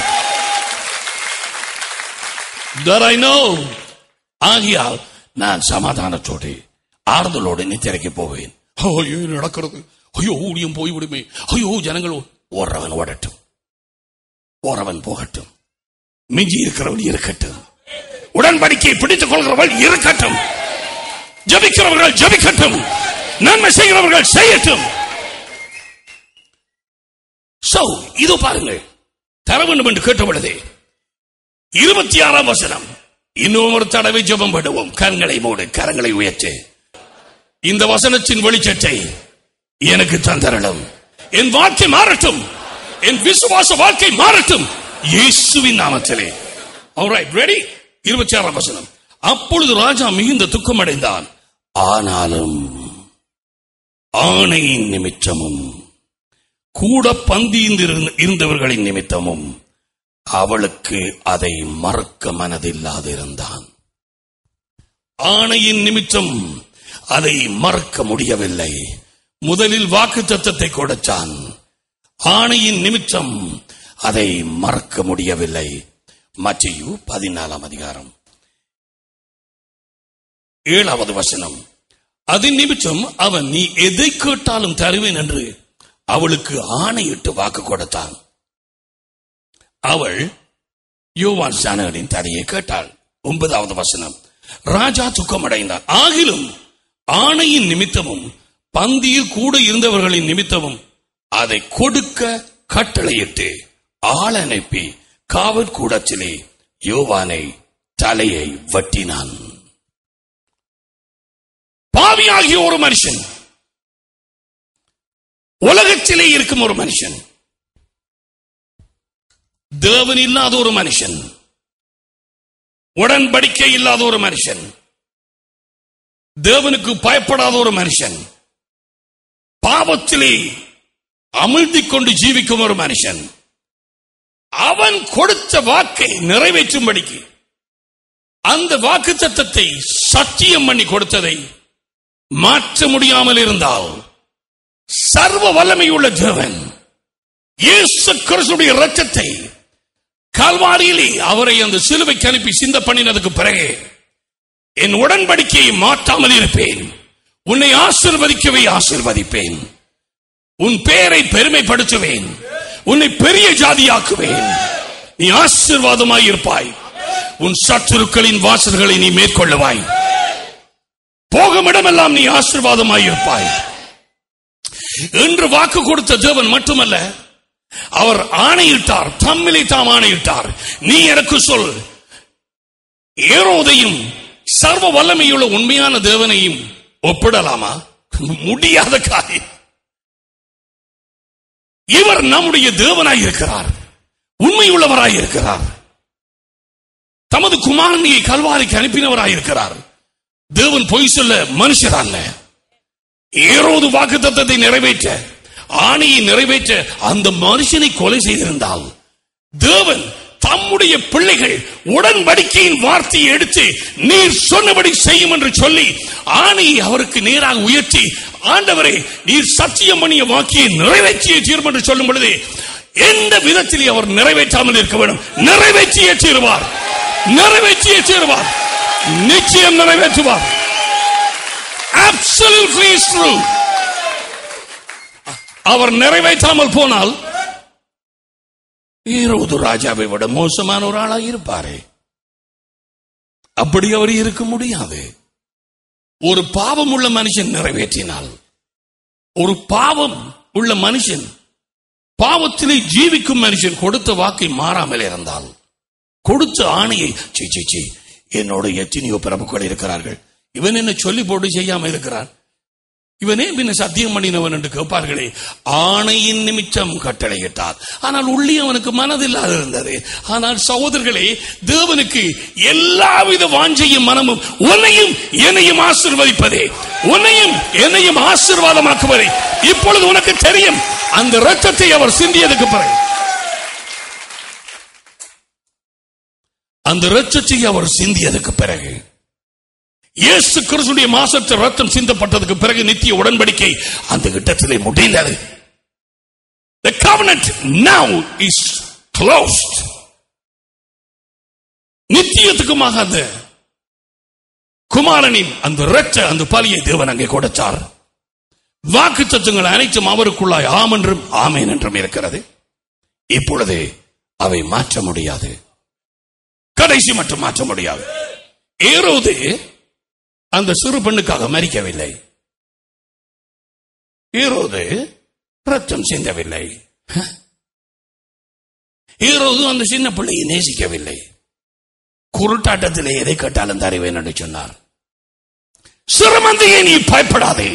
that I know ஆகியால் நான் சமாதானத்தோடு ஆறுதலோடு நித்திரைக்கு போவேன் ஐயோ நடக்கிறது ஐயோ ஊழியம் போய்விடுமே ஐயோ ஜனங்கள் ஓடுறவன் ஓடட்டும் போறவன் போகட்டும் மிஞ்சி இருக்கிறவன் இருக்கட்டும் உடன்படிக்கையை பிடித்துக் கொள்கிறவள் இருக்கட்டும் ஜபிக்கிறவர்கள் ஜபிக்கட்டும் நன்மை செய்கிறவர்கள் செய்யட்டும் சோ இதோ பாருங்கள் தர வேண்டும் என்று கேட்ட பொழுது இருபத்தி ஆறாம் வசனம் இன்னும் ஒரு தடவை ஜெபம் பண்ணுவோம் கண்களை மூடு கரங்களை உயர்த்து இந்த வசனத்தின் வெளிச்சத்தை எனக்கு தந்தரலும் என் வாழ்க்கை மாறட்டும் என் விசுவாச வாழ்க்கை மாறட்டும் இயேசுவின் நாமத்திலே alright ready இருபத்தி ஆறாம் வசனம் அப்பொழுது ராஜா மிகுந்த துக்கம் அடைந்தான் ஆனாலும் ஆணையின் நிமித்தமும் கூட பந்தியிருந்த இருந்தவர்களின் நிமித்தமும் அவளுக்கு அதை மறக்க மனதில்லாதிருந்தான் ஆணையின் நிமித்தம் அதை மறக்க முடியவில்லை முதலில் வாக்கு தத்தத்தை கொடுத்தான் ஆணையின் நிமித்தம் அதை மறக்க முடியவில்லை மத்தியு பதினாலாம் அதிகாரம் ஏழாவது வசனம் அதன் நிமித்தம் அவன் நீ எதை கேட்டாலும் தருவேன் என்று அவளுக்கு ஆணையிட்டு வாக்கு கொடுத்தான் அவள் யோவான் சானகனின் தடையை கேட்டாள் ஒன்பதாவது வசனம் ராஜா துக்கமடைந்தார் ஆகிலும் ஆணையின் நிமித்தமும் பந்தியில் கூட இருந்தவர்களின் நிமித்தமும் அதை கொடுக்க கட்டளையிட்டு ஆள் அனுப்பி காவற்கூடத்திலே யோவானை தலையை வட்டினான் பாவியாகிய ஒரு மனுஷன் உலகத்திலே இருக்கும் ஒரு மனுஷன் தேவன் இல்லாத ஒரு மனுஷன் உடன்படிக்கை இல்லாத ஒரு மனுஷன் தேவனுக்கு பயப்படாத ஒரு மனுஷன் பாவத்திலே அமிழ்ந்திக் கொண்டு ஜீவிக்கும் ஒரு மனுஷன் அவன் கொடுத்த வாக்கை நிறைவேற்றும்படிக்கு அந்த வாக்கு தத்தத்தை சத்தியம் பண்ணி கொடுத்ததை மாற்ற முடியாமல் இருந்தால் சர்வ வல்லமையுள்ள தேவன் இயேசு கிறிஸ்துடைய இரத்தத்தை கால்வாரியிலே அவரை அந்த சிலுவைக்கு அனுப்பி சிந்த பண்ணினதுக்கு பிறகு என் உடன்படிக்கையை மாற்றாமல் இருப்பேன் உன்னை ஆசிர்வதிக்கவே ஆசிர்வதிப்பேன் உன் பெயரை பெருமைப்படுத்துவேன் உன்னை பெரிய ஜாதியாக்குவேன் நீ ஆசீர்வாதமாய் இருப்பாய் உன் சத்துருக்களின் வாசல்களை நீ மேற்கொள்ளுவாய் போகும் இடமெல்லாம் நீ ஆசீர்வாதமாய் இருப்பாய் என்று வாக்கு கொடுத்த தேவன் மட்டுமல்ல அவர் ஆணையிட்டார் தம்மிலே தாம் ஆணையிட்டார் நீ எனக்கு சொல் ஏரோதையும் சர்வ வல்லமையுள்ள உண்மையான தேவனையும் ஒப்பிடலாமா முடியாத காரியம் இவர் நம்முடைய தேவனாய் இருக்கிறார் உண்மையுள்ளவராய் இருக்கிறார் தமது குமாரனியை கல்வாரிக்கு அனுப்பினவராய் இருக்கிறார் தேவன் பொய் சொல்ல மனுஷர் அல்ல ஏரோது வாக்கு தத்தத்தை நிறைவேற்ற ஆணையை நிறைவேற்ற அந்த மனுஷனை கொலை செய்திருந்தால் தேவன் தம்முடைய பிள்ளைகள் உடன்படிக்கையின் வார்த்தையை எடுத்து நீர் சொன்னபடி செய்யும் என்று சொல்லி ஆணையை அவருக்கு நேராக உயர்த்தி ஆண்டவரே நீர் சத்தியம் பண்ணிய வாக்கியை நிறைவேற்றிய தீர்வு என்று சொல்லும் பொழுது எந்த விதத்தில் அவர் நிறைவேற்றாமல் இருக்க வேண்டும் நிறைவேற்றிய தீர்வார் நிறைவேற்றிய தீர்வார் நிச்சயம் நிறைவேற்றுவார் Absolutely is true. அவர் நிறைவேற்றாமல் போனால் ஈரோது ராஜாவை விட மோசமான ஒரு ஆளா இருப்பாரே அப்படி அவர் இருக்க முடியாது ஒரு பாவம் உள்ள மனுஷன் நிறைவேற்றினால் ஒரு பாவம் உள்ள மனுஷன் பாவத்திலே ஜீவிக்கும் மனுஷன் கொடுத்த வாக்கை மாறாமல் இருந்தால் கொடுத்த ஆணையை சீ சீ சீ என்னோட எத்தனையோ பிரபுக்கள் இருக்கிறார்கள் இவன் என்ன சொல்லி போட்டு செய்யாம இருக்கிறான் இவனே பின்ன சத்தியம் பண்ணினவன் என்று கேட்பார்களே ஆணையின் நிமித்தம் கட்டளையிட்டார் ஆனால் உள்ளே அவனுக்கு மனதில்லாத இருந்தது ஆனால் சகோதரர்களே தேவனுக்கு எல்லாவித வாஞ்சையும் மனமும் உன்னையும் என்னையும் ஆசிர்வதிப்பதே உன்னையும் என்னையும் ஆசீர்வாதமாக்குவதே இப்பொழுது உனக்கு தெரியும் அந்த ரத்தத்தை அவர் சிந்தியதுக்கு பிறகு அந்த ரத்தத்தை அவர் சிந்தியதுக்கு பிறகு இயேசு கிறிஸ்துடைய மாசத்து ரத்தம் சிந்தப்பட்டதுக்கு பிறகு நித்திய உடன்படிக்கை அந்த இடத்திலே முடிந்தது The covenant now is closed. நித்தியத்துக்குமாக அந்த குமாரனின் அந்த இரத்த அந்த பலியை தேவன் அங்கே கொடுத்தார் வாக்கு தத்துவங்கள் அனைத்தும் அவருக்குள்ளாய் ஆம் என்றும் ஆமேன் என்றும் இருக்கிறது இப்பொழுது அவை மாற்ற முடியாது கடைசி மட்டும் மாற்ற முடியாது ஏரோது அந்த சிறு பெண்ணுக்காக மறிக்கவில்லை ஏரோது ரத்தம் சிந்தவில்லை ஏரோது அந்த சின்ன பிள்ளையை நேசிக்கவில்லை குருட்டாட்டத்திலே எதை கேட்டாலும் தருவேன் என்று சொன்னார் சிறுமந்தையை நீ பயப்படாதே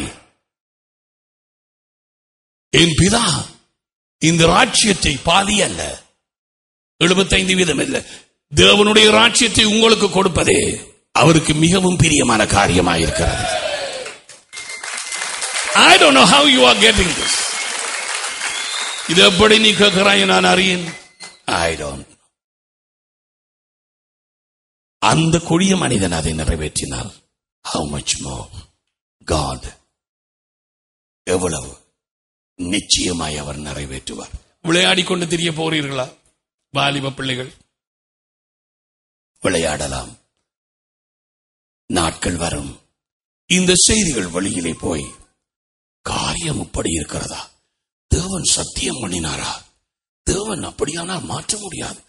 என் பிதா இந்த ராட்சியத்தை பாதி அல்ல எழுபத்தைந்து வீதம் இல்ல தேவனுடைய ராட்சியத்தை உங்களுக்கு கொடுப்பதே அவருக்கு மிகவும் பிரியமான காரியமாயிருக்கிறது I don't know how you are getting this. இது எப்படி நீ கேட்கிறாய் நான் அறியேன் ஐ டோன்ட் அந்த கொடிய மனிதன் அதை நிறைவேற்றினால் how much more God எவ்வளவு நிச்சயமாய் அவர் நிறைவேற்றுவார் விளையாடி கொண்டு தெரிய போறீர்களா வாலிப பிள்ளைகள் விளையாடலாம் நாட்கள் வரும் இந்த செய்திகள் வழியிலே போய் காரியம் இப்படி இருக்கிறதா தேவன் சத்தியம் பண்ணினாரா தேவன் அப்படியானால் மாற்ற முடியாது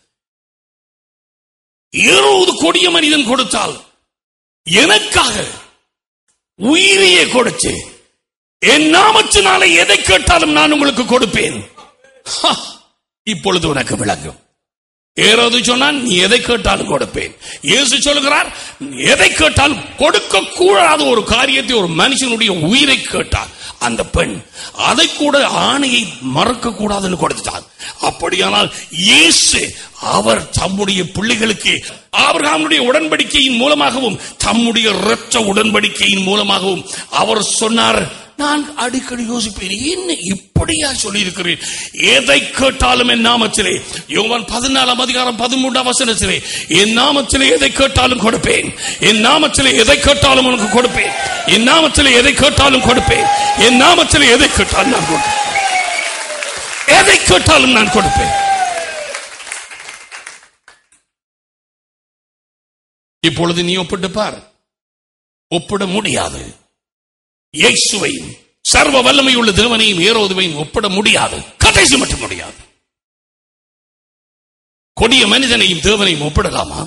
இருபது கொடிய மனிதன் கொடுத்தால் எனக்காக உயிரையே கொடுத்து என் நாமத்தினாலே எதை கேட்டாலும் நான் உங்களுக்கு கொடுப்பேன் ஹா, இப்பொழுது உனக்கு விளங்கும் ஏறாவது சொன்னான் நீ எதை கேட்டாலும் கொடுப்பேன் இயேசு சொல்கிறார் எதை கேட்டாலும் கொடுக்க கூடாத ஒரு காரியத்தை ஒரு மனுஷனுடைய உயிரை கேட்டார் அந்த பெண் அதை கூட ஆணையை மறக்க கூடாதுன்னு கொடுத்துட்டார் அப்படியானால் இயேசு அவர் தம்முடைய பிள்ளைகளுக்கு ஆபிரகாமுடைய உடன்படிக்கையின் மூலமாகவும் தம்முடைய இரத்த உடன்படிக்கையின் மூலமாகவும் அவர் சொன்னார் நான் அடிக்கடி யோசிப்பேன் என்ன இப்படியா சொல்லியிருக்கிறேன் எதை கேட்டாலும் என் நாமத்திலே யோவான் பதினாலாம் அதிகாரம் பதிமூன்றாம் வசனத்திலே என் நாமத்திலே எதை கேட்டாலும் கொடுப்பேன் என் நாமத்திலே எதை கேட்டாலும் உனக்கு கொடுப்பேன் என் நாமத்திலே எதை கேட்டாலும் கொடுப்பேன் என் நாமத்திலே எதை கேட்டாலும் நான் கொடுப்பேன் எதை கேட்டாலும் நான் கொடுப்பேன் இப்பொழுது நீ ஒப்பிட்டு பார் ஒப்பிட முடியாது இயேசுவையும் சர்வ வல்லமை உள்ள தேவனையும் ஏரோதுவையும் ஒப்பிட முடியாது கடைசி மட்டும் முடியாது கொடிய மனிதனையும் தேவனையும் ஒப்பிடலாமா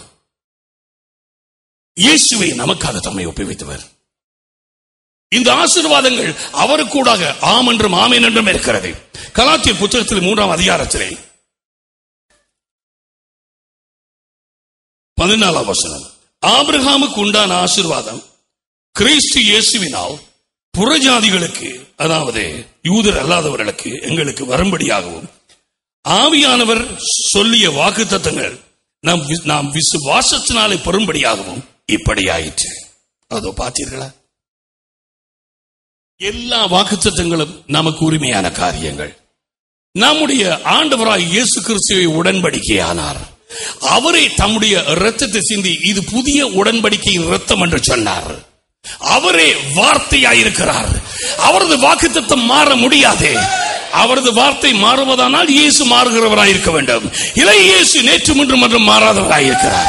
இயேசுவை நமக்காக தம்மை ஒப்புவித்தவர் இந்த ஆசீர்வாதங்கள் அவருக்கூடாக ஆம் என்றும் ஆமேன் என்றும் இருக்கிறது கலாத்திய புத்தகத்தில் மூன்றாம் அதிகாரத்திலே பதினாலாம் வசனம் ஆபிரகாமுக்கு உண்டான ஆசீர்வாதம் கிறிஸ்து இயேசுவினால் புறஜாதிகளுக்கு அதாவது யூதர் அல்லாதவர்களுக்கு எங்களுக்கு வரும்படியாகவும் ஆவியானவர் சொல்லிய வாக்கு தத்தங்கள் நாம் வி- நாம் விசுவாசத்தினாலே பெறும்படியாகவும் இப்படி ஆயிற்று அதோ பார்த்தீர்களா எல்லா வாக்குத்தத்தங்களும் நமக்கு உரிமையான காரியங்கள் நம்முடைய ஆண்டவராய் இயேசு கிறிஸ்துவை உடன்படிக்கையானார் அவரே தம்முடைய இரத்தத்தை சிந்தி இது புதிய உடன்படிக்கையின் இரத்தம் என்று சொன்னார் அவரே வார்த்தையாயிருக்கிறார் அவரது வாக்குத்தத்தம் மாற முடியாது அவரது வார்த்தை மாறுவதானால் இயேசு மாறுகிறவராயிருக்க வேண்டும் இதை இயேசு நேற்று முன்றும் மற்றும் மாறாதவராயிருக்கிறார்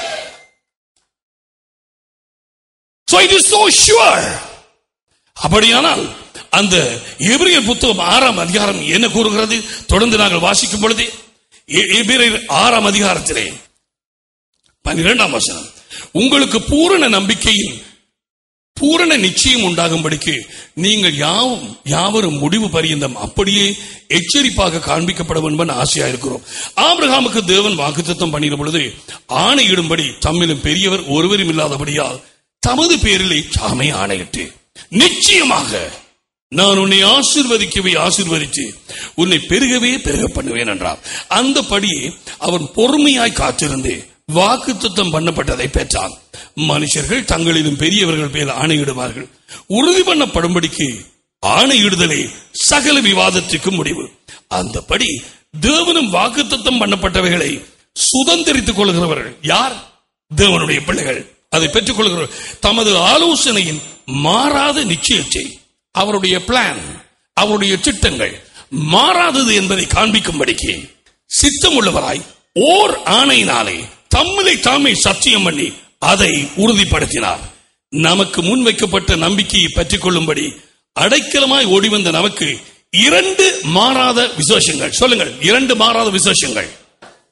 So it is so sure. அப்படியானால் அந்த எபிரியர் புத்தகம் ஆறாம் அதிகாரம் என்ன கூறுகிறது தொடர்ந்து நாங்கள் வாசிக்கும் பொழுது எ- எபிரியர் ஆறாம் அதிகாரத்திலே பன்னிரெண்டாம் வசனம் உங்களுக்கு பூரண நம்பிக்கையில் பூரண நிச்சயம் உண்டாகும்படிக்கு நீங்கள் யாவும் யாவரும் முடிவு பரியந்தம் அப்படியே எச்சரிப்பாக காண்பிக்கப்பட வேண்டும் ஆசையா இருக்கிறோம் ஆபிரகாமுக்கு தேவன் வாக்குத்தத்தம் பண்ணின பொழுது ஆணையிடும்படி தம்மிலும் பெரியவர் ஒருவரும் இல்லாதபடியால் தமது பேரிலே சாமை ஆணையிட்டு நிச்சயமாக நான் உன்னை ஆசீர்வதிக்கவே ஆசீர்வதித்து உன்னை பெருகவே பெருக பண்ணுவேன் என்றார் அந்தபடியே அவன் பொறுமையாய் காத்திருந்து வாக்குத்தத்தம் பண்ணப்பட்டதை பெற்றான் மனுஷர்கள் தங்களிலும் பெரியவர்கள் பேர் ஆணையிடுவார்கள் உறுதி பண்ணப்படும்படிக்கு ஆணையிடுதலே சகல விவாதத்திற்கு முடிவு அந்தபடி தேவனும் வாக்குத்தத்தம் பண்ணப்பட்டவைகளை சுதந்திரித்துக் கொள்கிறவர்கள் யார் தேவனுடைய பிள்ளைகள் அதை பெற்றுக் கொள்கிறவர்கள் தமது ஆலோசனையின் மாறாத நிச்சயத்தை அவருடைய பிளான் அவருடைய திட்டங்கள் மாறாதது என்பதை காண்பிக்கும்படிக்கு சித்தமுள்ளவராய் ஓர் ஆணையினாலே தம்மிலை தாமே சத்தியம் பண்ணி அதை உறுதிப்படுத்தினார் நமக்கு முன்வைக்கப்பட்ட நம்பிக்கையை பற்றிக் கொள்ளும்படி அடைக்கலமாய் ஓடி வந்த நமக்கு இரண்டு மாறாத விசேஷங்கள் சொல்லுங்கள் இரண்டு மாறாத விசேஷங்கள்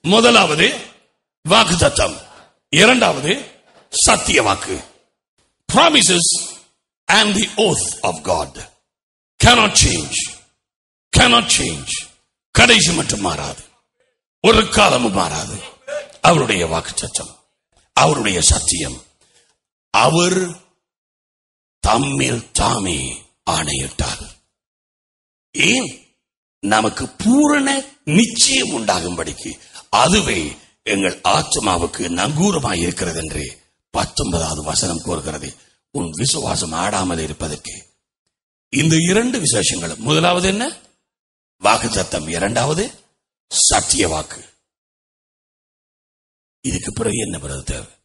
முதலாவது வாக்கு தத்தம் இரண்டாவது சத்திய வாக்கு promises and the oath of God cannot change cannot change கடைசி மட்டும் மாறாது ஒரு காலமும் மாறாது அவருடைய வாக்கு சத்தம் அவருடைய சத்தியம் அவர் தம்மில் தாமே ஆணையிட்டார் ஏன் நமக்கு பூரண நிச்சயம் உண்டாகும்படிக்கு அதுவே எங்கள் ஆத்மாவுக்கு நங்கூரமாய் இருக்கிறது என்று பத்தொன்பதாவது வசனம் கூறுகிறது உன் விசுவாசம் ஆடாமல் இருப்பதற்கு இந்த இரண்டு விசேஷங்களும் முதலாவது என்ன வாக்கு சத்தம் இரண்டாவது சத்திய வாக்கு இதுக்கு பிறகு என்ன பிறகு தேவை